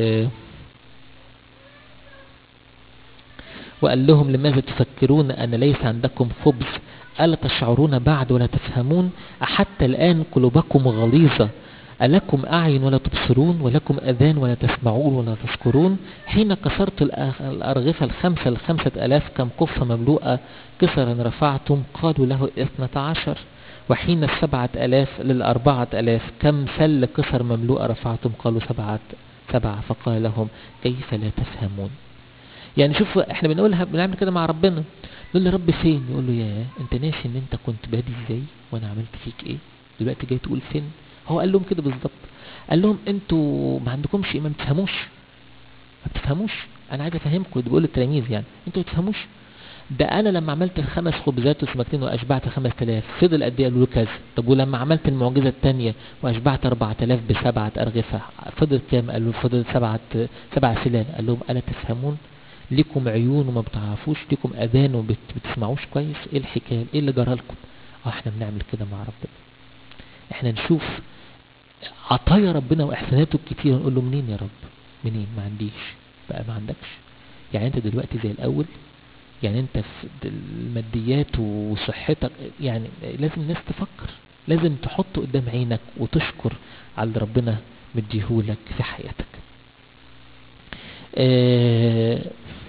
وقال لهم لماذا تفكرون ان ليس عندكم خبز الا تشعرون بعد ولا تفهمون احتى الان قلوبكم غليظه ألكم أعين ولا تبصرون ولكم أذان ولا تسمعون ولا تذكرون حين كسرت الأرغفة الخمسة الخمسة ألاف كم قفة مملوءة كسرا رفعتم قالوا له اثنة عشر وحين السبعة ألاف للأربعة ألاف كم سل كسر مملوءة رفعتم قالوا سبعة سبعة فقال لهم كيف لا تفهمون يعني شوف احنا بنقولها بنعمل كده مع ربنا نقول له رب فين يقول له يا انت ناسي ان انت كنت بادي ازاي وانا عملت فيك ايه دلوقتي جاي تقول فين هو قال لهم كده بالظبط قال لهم انتوا ما عندكمش ما بتفهموش ما بتفهموش انا عايز افهمكم بيقول للتلاميذ يعني انتوا ما بتفهموش ده انا لما عملت الخمس خبزات وسمكتين واشبعت 5000 فضل قد ايه قالوا له كذا طب ولما عملت المعجزه الثانيه واشبعت 4000 بسبعه ارغفه فضل كام قالوا فضل سبعه سبع سلال قال لهم الا تفهمون ليكم عيون وما بتعرفوش ليكم اذان وما بتسمعوش كويس ايه الحكايه ايه اللي جرى لكم اه احنا بنعمل كده مع ربنا احنا نشوف عطايا ربنا واحساناته الكتيره نقول له منين يا رب منين ما عنديش بقى ما عندكش يعني انت دلوقتي زي الاول يعني انت في الماديات وصحتك يعني لازم الناس تفكر لازم تحط قدام عينك وتشكر على اللي ربنا مديهولك في حياتك آه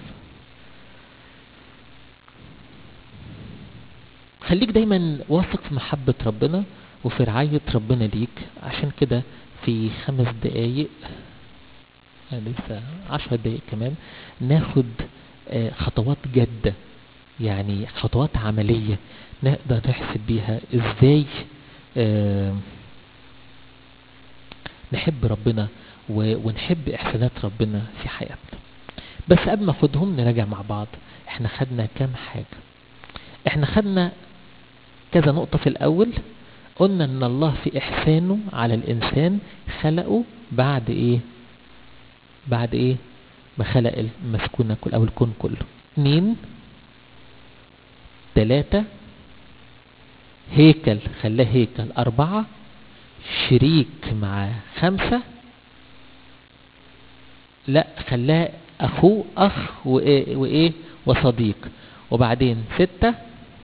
خليك دايما واثق في محبة ربنا وفي رعاية ربنا ليك عشان كده في خمس دقايق لسه عشر دقايق كمان ناخد آه خطوات جادة يعني خطوات عملية نقدر نحسب بيها ازاي آه نحب ربنا ونحب احسانات ربنا في حياتنا بس قبل ما اخدهم نراجع مع بعض احنا خدنا كام حاجة احنا خدنا كذا نقطة في الاول قلنا ان الله في احسانه على الانسان خلقه بعد ايه بعد ايه ما خلق المسكونة كل او الكون كله اثنين ثلاثة هيكل خلاه هيكل أربعة شريك مع خمسة لا خلاه أخوه أخ وإيه, وإيه وصديق وبعدين ستة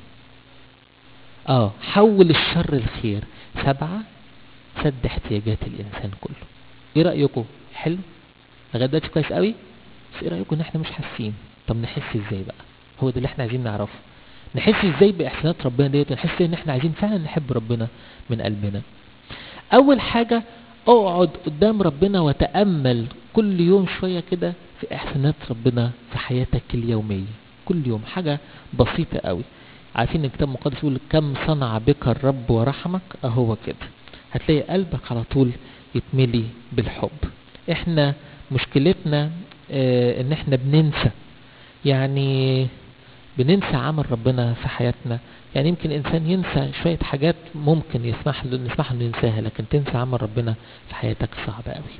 آه حول الشر الخير سبعة سد احتياجات الإنسان كله إيه رأيكم حلو لغاية دلوقتي كويس قوي بس إيه رأيكم إن إحنا مش حاسين طب نحس إزاي بقى هو ده اللي إحنا عايزين نعرفه نحس ازاي باحسانات ربنا ديت ونحس ان احنا عايزين فعلا نحب ربنا من قلبنا اول حاجة اقعد قدام ربنا وتأمل كل يوم شوية كده في احسانات ربنا في حياتك اليومية كل يوم حاجة بسيطة قوي عارفين ان الكتاب المقدس يقول كم صنع بك الرب ورحمك اهو كده هتلاقي قلبك على طول يتملي بالحب احنا مشكلتنا اه ان احنا بننسى يعني بننسى عمل ربنا في حياتنا يعني يمكن الانسان ينسى شوية حاجات ممكن يسمح له نسمح له ينساها لكن تنسى عمل ربنا في حياتك صعب قوي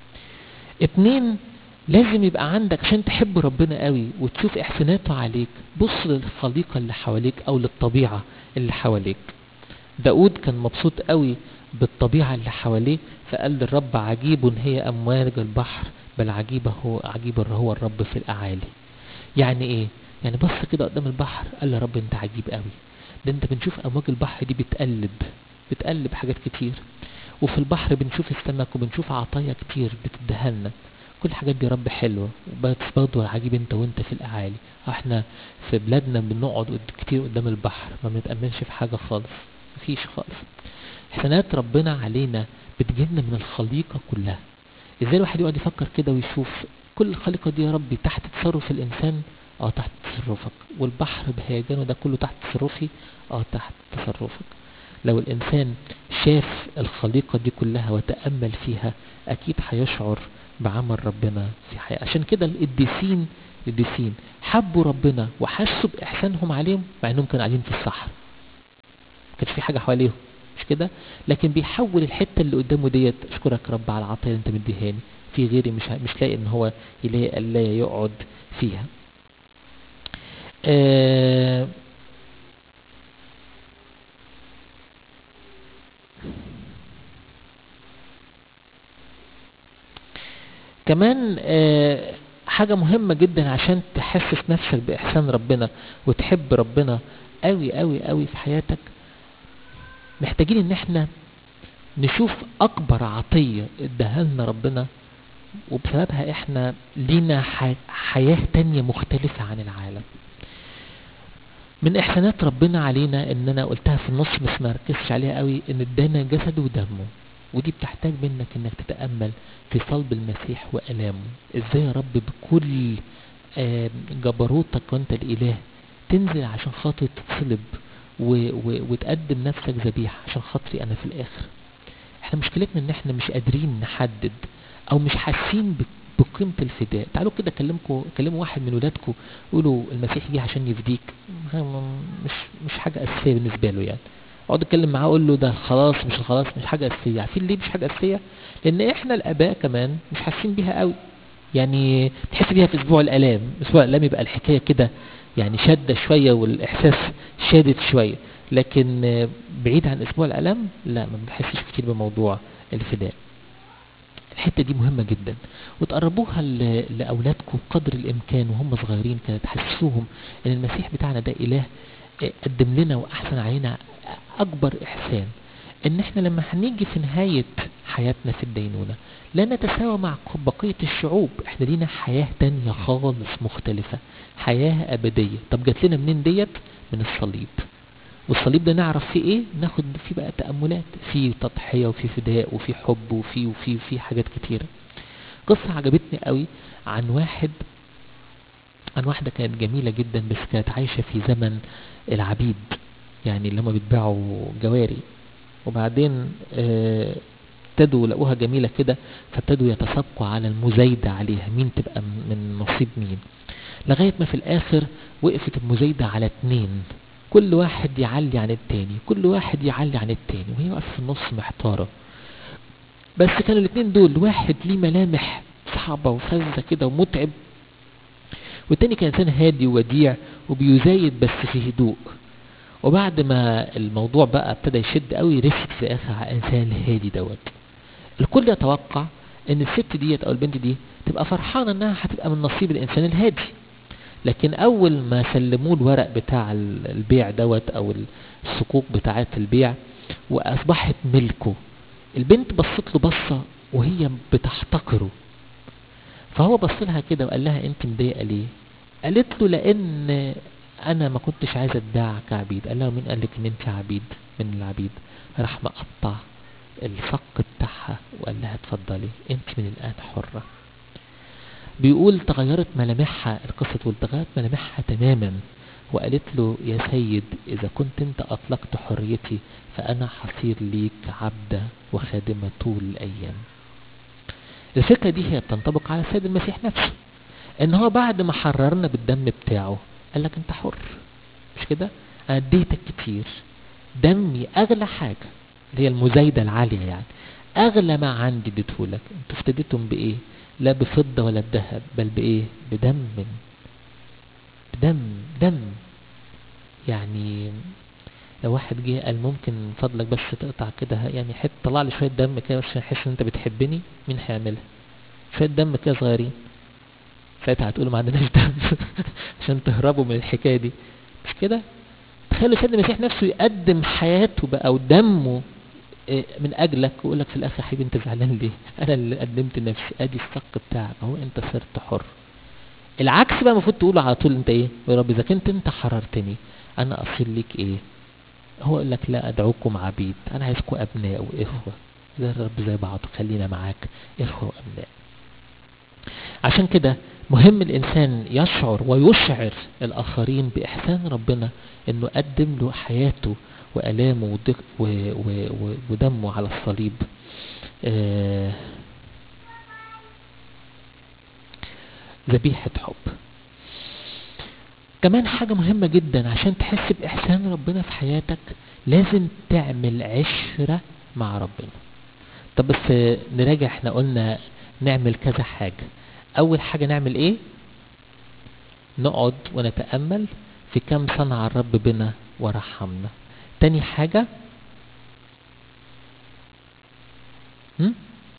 اتنين لازم يبقى عندك عشان تحب ربنا قوي وتشوف احساناته عليك بص للخليقة اللي حواليك او للطبيعة اللي حواليك داود كان مبسوط قوي بالطبيعة اللي حواليه فقال للرب عجيب هي امواج البحر بل عجيب هو عجيب هو الرب في الاعالي يعني ايه يعني بص كده قدام البحر قال له رب انت عجيب قوي ده انت بنشوف امواج البحر دي بتقلب بتقلب حاجات كتير وفي البحر بنشوف السمك وبنشوف عطايا كتير بتديها لنا كل الحاجات دي رب حلوة بس برضه عجيب انت وانت في الاعالي احنا في بلادنا بنقعد كتير قدام البحر ما بنتأملش في حاجة خالص مفيش خالص احسانات ربنا علينا بتجيلنا من الخليقة كلها ازاي الواحد يقعد يفكر كده ويشوف كل الخليقة دي يا ربي تحت تصرف الانسان اه تحت تصرفك والبحر بهيجانه ده كله تحت تصرفي اه تحت تصرفك لو الانسان شاف الخليقة دي كلها وتأمل فيها اكيد هيشعر بعمل ربنا في حياة عشان كده القديسين القديسين حبوا ربنا وحسوا باحسانهم عليهم مع انهم كانوا قاعدين في الصحراء ما كانش في حاجة حواليهم مش كده لكن بيحول الحتة اللي قدامه ديت اشكرك رب على العطية اللي انت مديهاني في غيري مش مش لاقي ان هو يلاقي لا يقعد فيها آه كمان آه حاجة مهمة جدا عشان تحسس نفسك بإحسان ربنا وتحب ربنا قوي قوي قوي في حياتك محتاجين ان احنا نشوف اكبر عطية اداها لنا ربنا وبسببها احنا لينا حياة تانية مختلفة عن العالم من احسانات ربنا علينا ان انا قلتها في النص بس ما ركزتش عليها قوي ان ادانا جسده ودمه ودي بتحتاج منك انك تتأمل في صلب المسيح وألامه ازاي يا رب بكل جبروتك وانت الاله تنزل عشان خاطر تتصلب و و وتقدم نفسك ذبيحة عشان خاطري انا في الاخر احنا مشكلتنا ان احنا مش قادرين نحدد او مش حاسين بقيمة الفداء تعالوا كده كلمكم كلموا واحد من ولادكم قولوا المسيح جه عشان يفديك مش مش حاجة أساسية بالنسبة له يعني اقعد اتكلم معاه اقول له ده خلاص مش خلاص مش حاجة أساسية عارفين ليه مش حاجة أساسية لأن احنا الآباء كمان مش حاسين بيها قوي يعني تحس بيها في أسبوع الآلام أسبوع الآلام يبقى الحكاية كده يعني شادة شوية والإحساس شادد شوية لكن بعيد عن أسبوع الآلام لا ما بحسش كتير بموضوع الفداء الحتة دي مهمة جدا وتقربوها ل- لأولادكم قدر الإمكان وهم صغيرين كده تحسسوهم إن المسيح بتاعنا ده إله آه، قدم لنا وأحسن علينا أكبر إحسان إن إحنا لما هنيجي في نهاية حياتنا في الدينونة لا نتساوى مع بقية الشعوب إحنا لينا حياة تانية خالص مختلفة حياة أبدية طب جات لنا منين ديت من الصليب والصليب ده نعرف فيه ايه ناخد فيه بقى تأملات فيه تضحية وفيه فداء وفيه حب وفيه وفيه وفيه حاجات كتيرة قصة عجبتني قوي عن واحد عن واحدة كانت جميلة جدا بس كانت عايشة في زمن العبيد يعني اللي هم بيتباعوا جواري وبعدين آه، ابتدوا لقوها جميلة كده فابتدوا يتسابقوا على المزايدة عليها مين تبقى من من نصيب مين لغاية ما في الآخر وقفت المزايدة على اتنين كل واحد يعلي عن التاني كل واحد يعلي عن التاني وهي واقفة في النص محتارة بس كانوا الاتنين دول واحد ليه ملامح صعبة وفزة كده ومتعب والتاني كان إنسان هادي ووديع وبيزايد بس في هدوء وبعد ما الموضوع بقى ابتدى يشد قوي رفت في الآخر على الإنسان الهادي دوت الكل يتوقع ان الست ديت او البنت دي تبقى فرحانة انها هتبقى من نصيب الانسان الهادي لكن اول ما سلموه الورق بتاع ال- البيع دوت او الصكوك بتاعت البيع واصبحت ملكه البنت بصت له بصة وهي بتحتقره فهو بص لها كده وقال لها انت مضايقه ليه قالت له لان انا ما كنتش عايزه اتباع كعبيد قال لها مين قال لك ان انت عبيد من العبيد راح مقطع الصق بتاعها وقال لها اتفضلي انت من الان حره بيقول تغيرت ملامحها القصه تقول تغيرت ملامحها تماما وقالت له يا سيد اذا كنت انت اطلقت حريتي فانا حصير ليك عبده وخادمه طول الايام الفكره دي هي بتنطبق على السيد المسيح نفسه ان هو بعد ما حررنا بالدم بتاعه قال لك انت حر مش كده انا اديتك كتير دمي اغلى حاجه اللي هي المزايده العاليه يعني اغلى ما عندي اديتهولك انتوا افتديتم بايه لا بفضه ولا بذهب بل بايه بدم بدم دم يعني لو واحد جه قال ممكن من فضلك بس تقطع كده يعني حته طلع لي شويه دم كده بس عشان احس ان انت بتحبني مين هيعملها شويه دم كده صغيرين ساعتها هتقولوا ما عندناش دم عشان تهربوا من الحكايه دي مش كده تخيلوا سيدنا المسيح نفسه يقدم حياته بقى ودمه إيه، من اجلك ويقول لك في الاخر يا حبيبي انت زعلان ليه انا اللي قدمت نفسي ادي الصق بتاعك اهو انت صرت حر العكس بقى المفروض تقوله على طول انت ايه يا رب اذا كنت انت حررتني انا اصير ليك ايه هو يقول لك لا ادعوكم عبيد انا عايزكم ابناء واخوه زي الرب زي بعض خلينا معاك اخوه وابناء عشان كده مهم الانسان يشعر ويشعر الاخرين باحسان ربنا انه قدم له حياته والامه ودق- و- و- و- ودمه على الصليب آه، ذبيحه حب كمان حاجة مهمة جدا عشان تحس بإحسان ربنا في حياتك لازم تعمل عشرة مع ربنا طب بس آه، نراجع احنا قلنا نعمل كذا حاجة أول حاجة نعمل إيه؟ نقعد ونتأمل في كم صنع الرب بنا ورحمنا تاني حاجة هم؟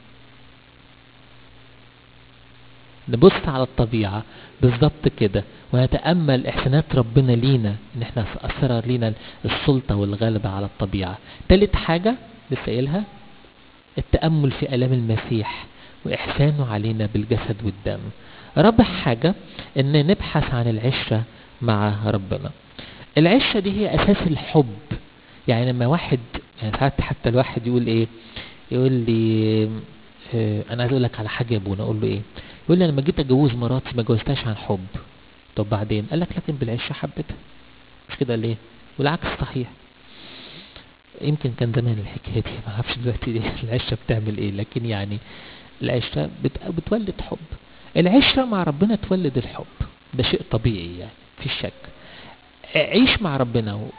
نبص على الطبيعة بالظبط كده ونتأمل إحسانات ربنا لينا إن إحنا أثر لينا السلطة والغلبة على الطبيعة تالت حاجة لسه قايلها التأمل في آلام المسيح وإحسانه علينا بالجسد والدم رابع حاجة إن نبحث عن العشرة مع ربنا العشرة دي هي أساس الحب يعني لما واحد يعني ساعات حتى الواحد يقول إيه يقول لي آه، أنا عايز أقول لك على حاجة يا أبونا أقول له إيه يقول لي أنا لما جيت أتجوز مراتي ما جوزتهاش عن حب طب بعدين قال لك لكن بالعشرة حبيتها مش كده ليه والعكس صحيح يمكن كان زمان الحكايه دي ما اعرفش دلوقتي العشره بتعمل ايه لكن يعني العشره بت... بتولد حب العشره مع ربنا تولد الحب ده شيء طبيعي يعني في شك عيش مع ربنا و...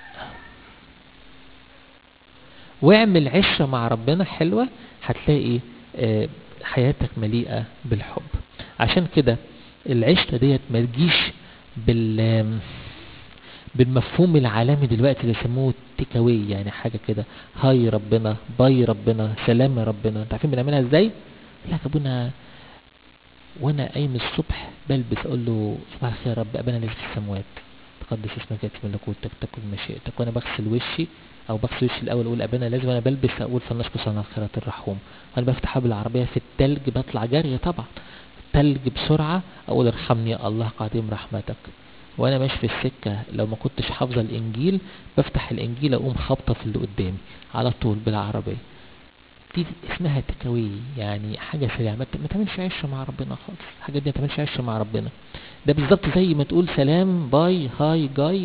واعمل عشره مع ربنا حلوه هتلاقي آه، حياتك مليئه بالحب عشان كده العشره ديت ما تجيش بال بالمفهوم العالمي دلوقتي اللي يسموه تيك أواي، يعني حاجه كده هاي ربنا باي ربنا سلام يا ربنا انت عارفين بنعملها ازاي لا يا ابونا وانا قايم الصبح بلبس اقول له صباح الخير يا رب ابانا الذي في السماوات تقدس اسمك ياتي ملكوتك تكن مشيئتك وانا بغسل وشي او بغسل وشي الاول اقول ابانا لازم انا بلبس اقول فلنشكر صنع الخيرات الرحوم وانا بفتح باب العربيه في التلج بطلع جري طبعا تلج بسرعه اقول ارحمني يا الله قديم رحمتك وانا ماشي في السكه لو ما كنتش حافظه الانجيل بفتح الانجيل اقوم خابطه في اللي قدامي على طول بالعربيه دي اسمها تكاوي يعني حاجه سريعه ما ما تعملش عشره مع ربنا خالص الحاجات دي ما تعملش عشره مع ربنا ده بالظبط زي ما تقول سلام باي هاي جاي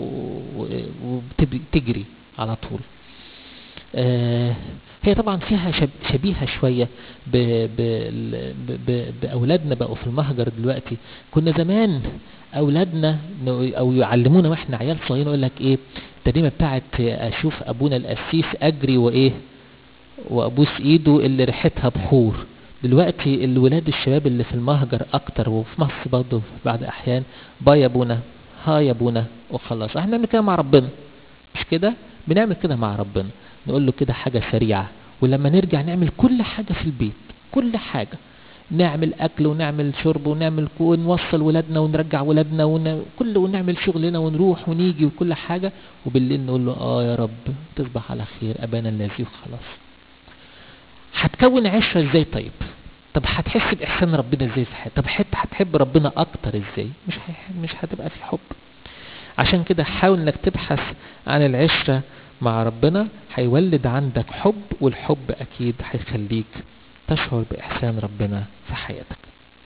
وتجري على طول آه هي طبعا فيها شب شبيهه شويه ب ب ب ب باولادنا بقوا في المهجر دلوقتي كنا زمان اولادنا او يعلمونا واحنا عيال صغيرين يقول لك ايه الترنيمه بتاعت اشوف ابونا القسيس اجري وايه وابوس ايده اللي ريحتها بخور دلوقتي الولاد الشباب اللي في المهجر اكتر وفي مصر برضه في بعض الاحيان باي يا ابونا ها يا ابونا وخلاص احنا بنعمل كده مع ربنا مش كده بنعمل كده مع ربنا نقول له كده حاجه سريعه ولما نرجع نعمل كل حاجه في البيت كل حاجه نعمل اكل ونعمل شرب ونعمل ونوصل ولادنا ونرجع ولادنا ون... كل ونعمل شغلنا ونروح ونيجي وكل حاجه وبالليل نقول له اه يا رب تصبح على خير ابانا الذي وخلاص هتكون عشرة ازاي طيب طب هتحس باحسان ربنا ازاي في حياتك طب حت هتحب ربنا اكتر ازاي مش مش هتبقى في حب عشان كده حاول انك تبحث عن العشرة مع ربنا هيولد عندك حب والحب اكيد هيخليك تشعر باحسان ربنا في حياتك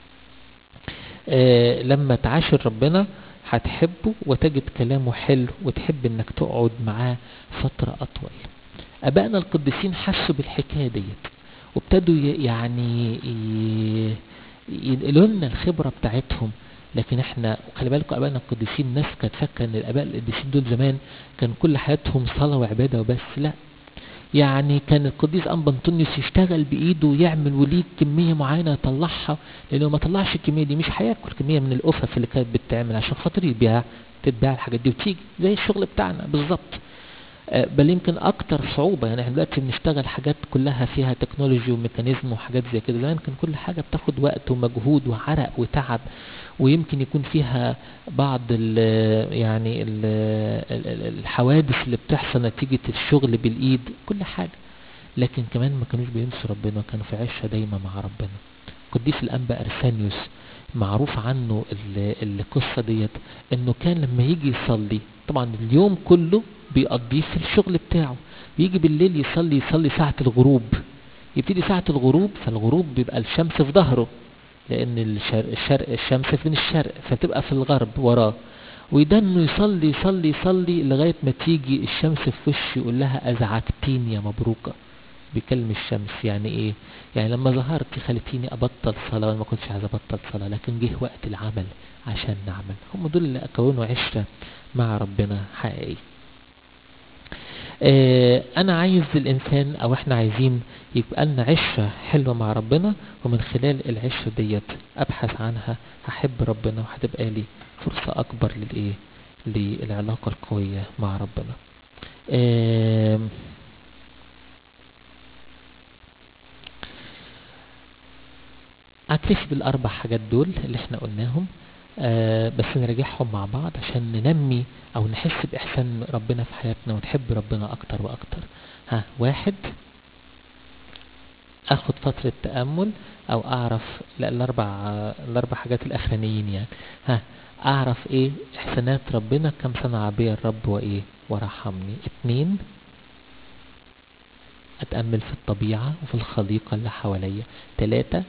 آه لما تعاشر ربنا هتحبه وتجد كلامه حلو وتحب انك تقعد معاه فترة اطول ابائنا القديسين حسوا بالحكاية ديت وابتدوا يعني ينقلوا لنا الخبرة بتاعتهم لكن احنا خلي بالكم ابائنا القديسين الناس كانت فاكره ان الاباء القديسين دول زمان كان كل حياتهم صلاه وعباده وبس لا يعني كان القديس انبا انطونيوس يشتغل بايده ويعمل وليد كميه معينه يطلعها لانه ما طلعش الكميه دي مش هياكل كميه من القفف اللي كانت بتتعمل عشان خاطر يبيع تتباع الحاجات دي وتيجي زي الشغل بتاعنا بالظبط بل يمكن اكتر صعوبه يعني احنا دلوقتي بنشتغل حاجات كلها فيها تكنولوجي وميكانيزم وحاجات زي كده زمان كان كل حاجه بتاخد وقت ومجهود وعرق وتعب ويمكن يكون فيها بعض ال يعني ال الحوادث اللي بتحصل نتيجه الشغل بالايد كل حاجه لكن كمان ما كانوش بينسوا ربنا كانوا في عشه دايما مع ربنا قديس الانبا ارسانيوس معروف عنه القصه ديت انه كان لما يجي يصلي طبعا اليوم كله بيقضيه في الشغل بتاعه بيجي بالليل يصلي يصلي ساعة الغروب يبتدي ساعة الغروب فالغروب بيبقى الشمس في ظهره لأن الشرق, الشرق الشمس في الشرق فتبقى في الغرب وراه وده انه يصلي يصلي يصلي لغاية ما تيجي الشمس في وشه يقول لها أزعجتيني يا مبروكة بيكلم الشمس يعني ايه يعني لما ظهرت خلتيني ابطل صلاة وانا ما كنتش عايز ابطل صلاة لكن جه وقت العمل عشان نعمل هم دول اللي كونوا عشرة مع ربنا حقيقي آه انا عايز الانسان او احنا عايزين يبقى لنا عشرة حلوة مع ربنا ومن خلال العشرة ديت ابحث عنها هحب ربنا وهتبقى لي فرصة اكبر للايه للعلاقة القوية مع ربنا آه اكتفي بالاربع حاجات دول اللي احنا قلناهم آه بس نراجعهم مع بعض عشان ننمي او نحس باحسان ربنا في حياتنا ونحب ربنا اكتر واكتر ها واحد اخد فترة تأمل او اعرف لا الاربع الاربع حاجات الاخرانيين يعني ها اعرف ايه احسانات ربنا كم صنع بي الرب وايه ورحمني اتنين اتأمل في الطبيعة وفي الخليقة اللي حواليا تلاتة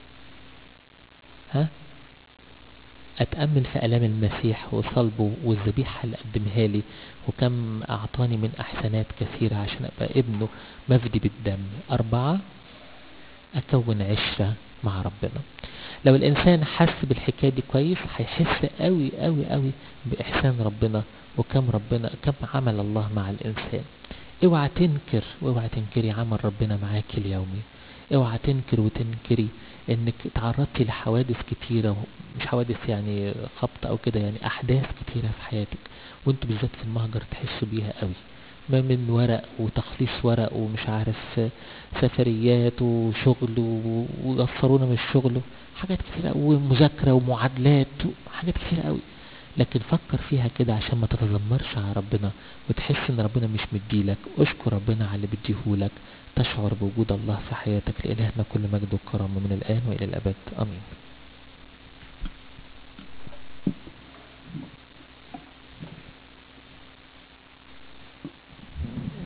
ها اتأمل في ألام المسيح وصلبه والذبيحة اللي قدمها لي وكم أعطاني من أحسانات كثيرة عشان أبقى ابنه مفدي بالدم أربعة أكون عشرة مع ربنا لو الإنسان حس بالحكاية دي كويس هيحس قوي قوي قوي بإحسان ربنا وكم ربنا كم عمل الله مع الإنسان اوعى تنكر واوعى تنكري عمل ربنا معاك اليومي اوعى تنكر وتنكري انك تعرضتي لحوادث كتيرة مش حوادث يعني خبط او كده يعني احداث كتيرة في حياتك وانتوا بالذات في المهجر تحسوا بيها قوي ما من ورق وتخليص ورق ومش عارف سفريات وشغل و- ويقصرونا من الشغل حاجات كتير قوي ومذاكرة ومعادلات حاجات كتير قوي لكن فكر فيها كده عشان ما تتذمرش على ربنا وتحس ان ربنا مش مديلك اشكر ربنا على اللي بيديهولك تشعر بوجود الله في حياتك لإلهنا كل مجد وكرم من الآن وإلى الأبد آمين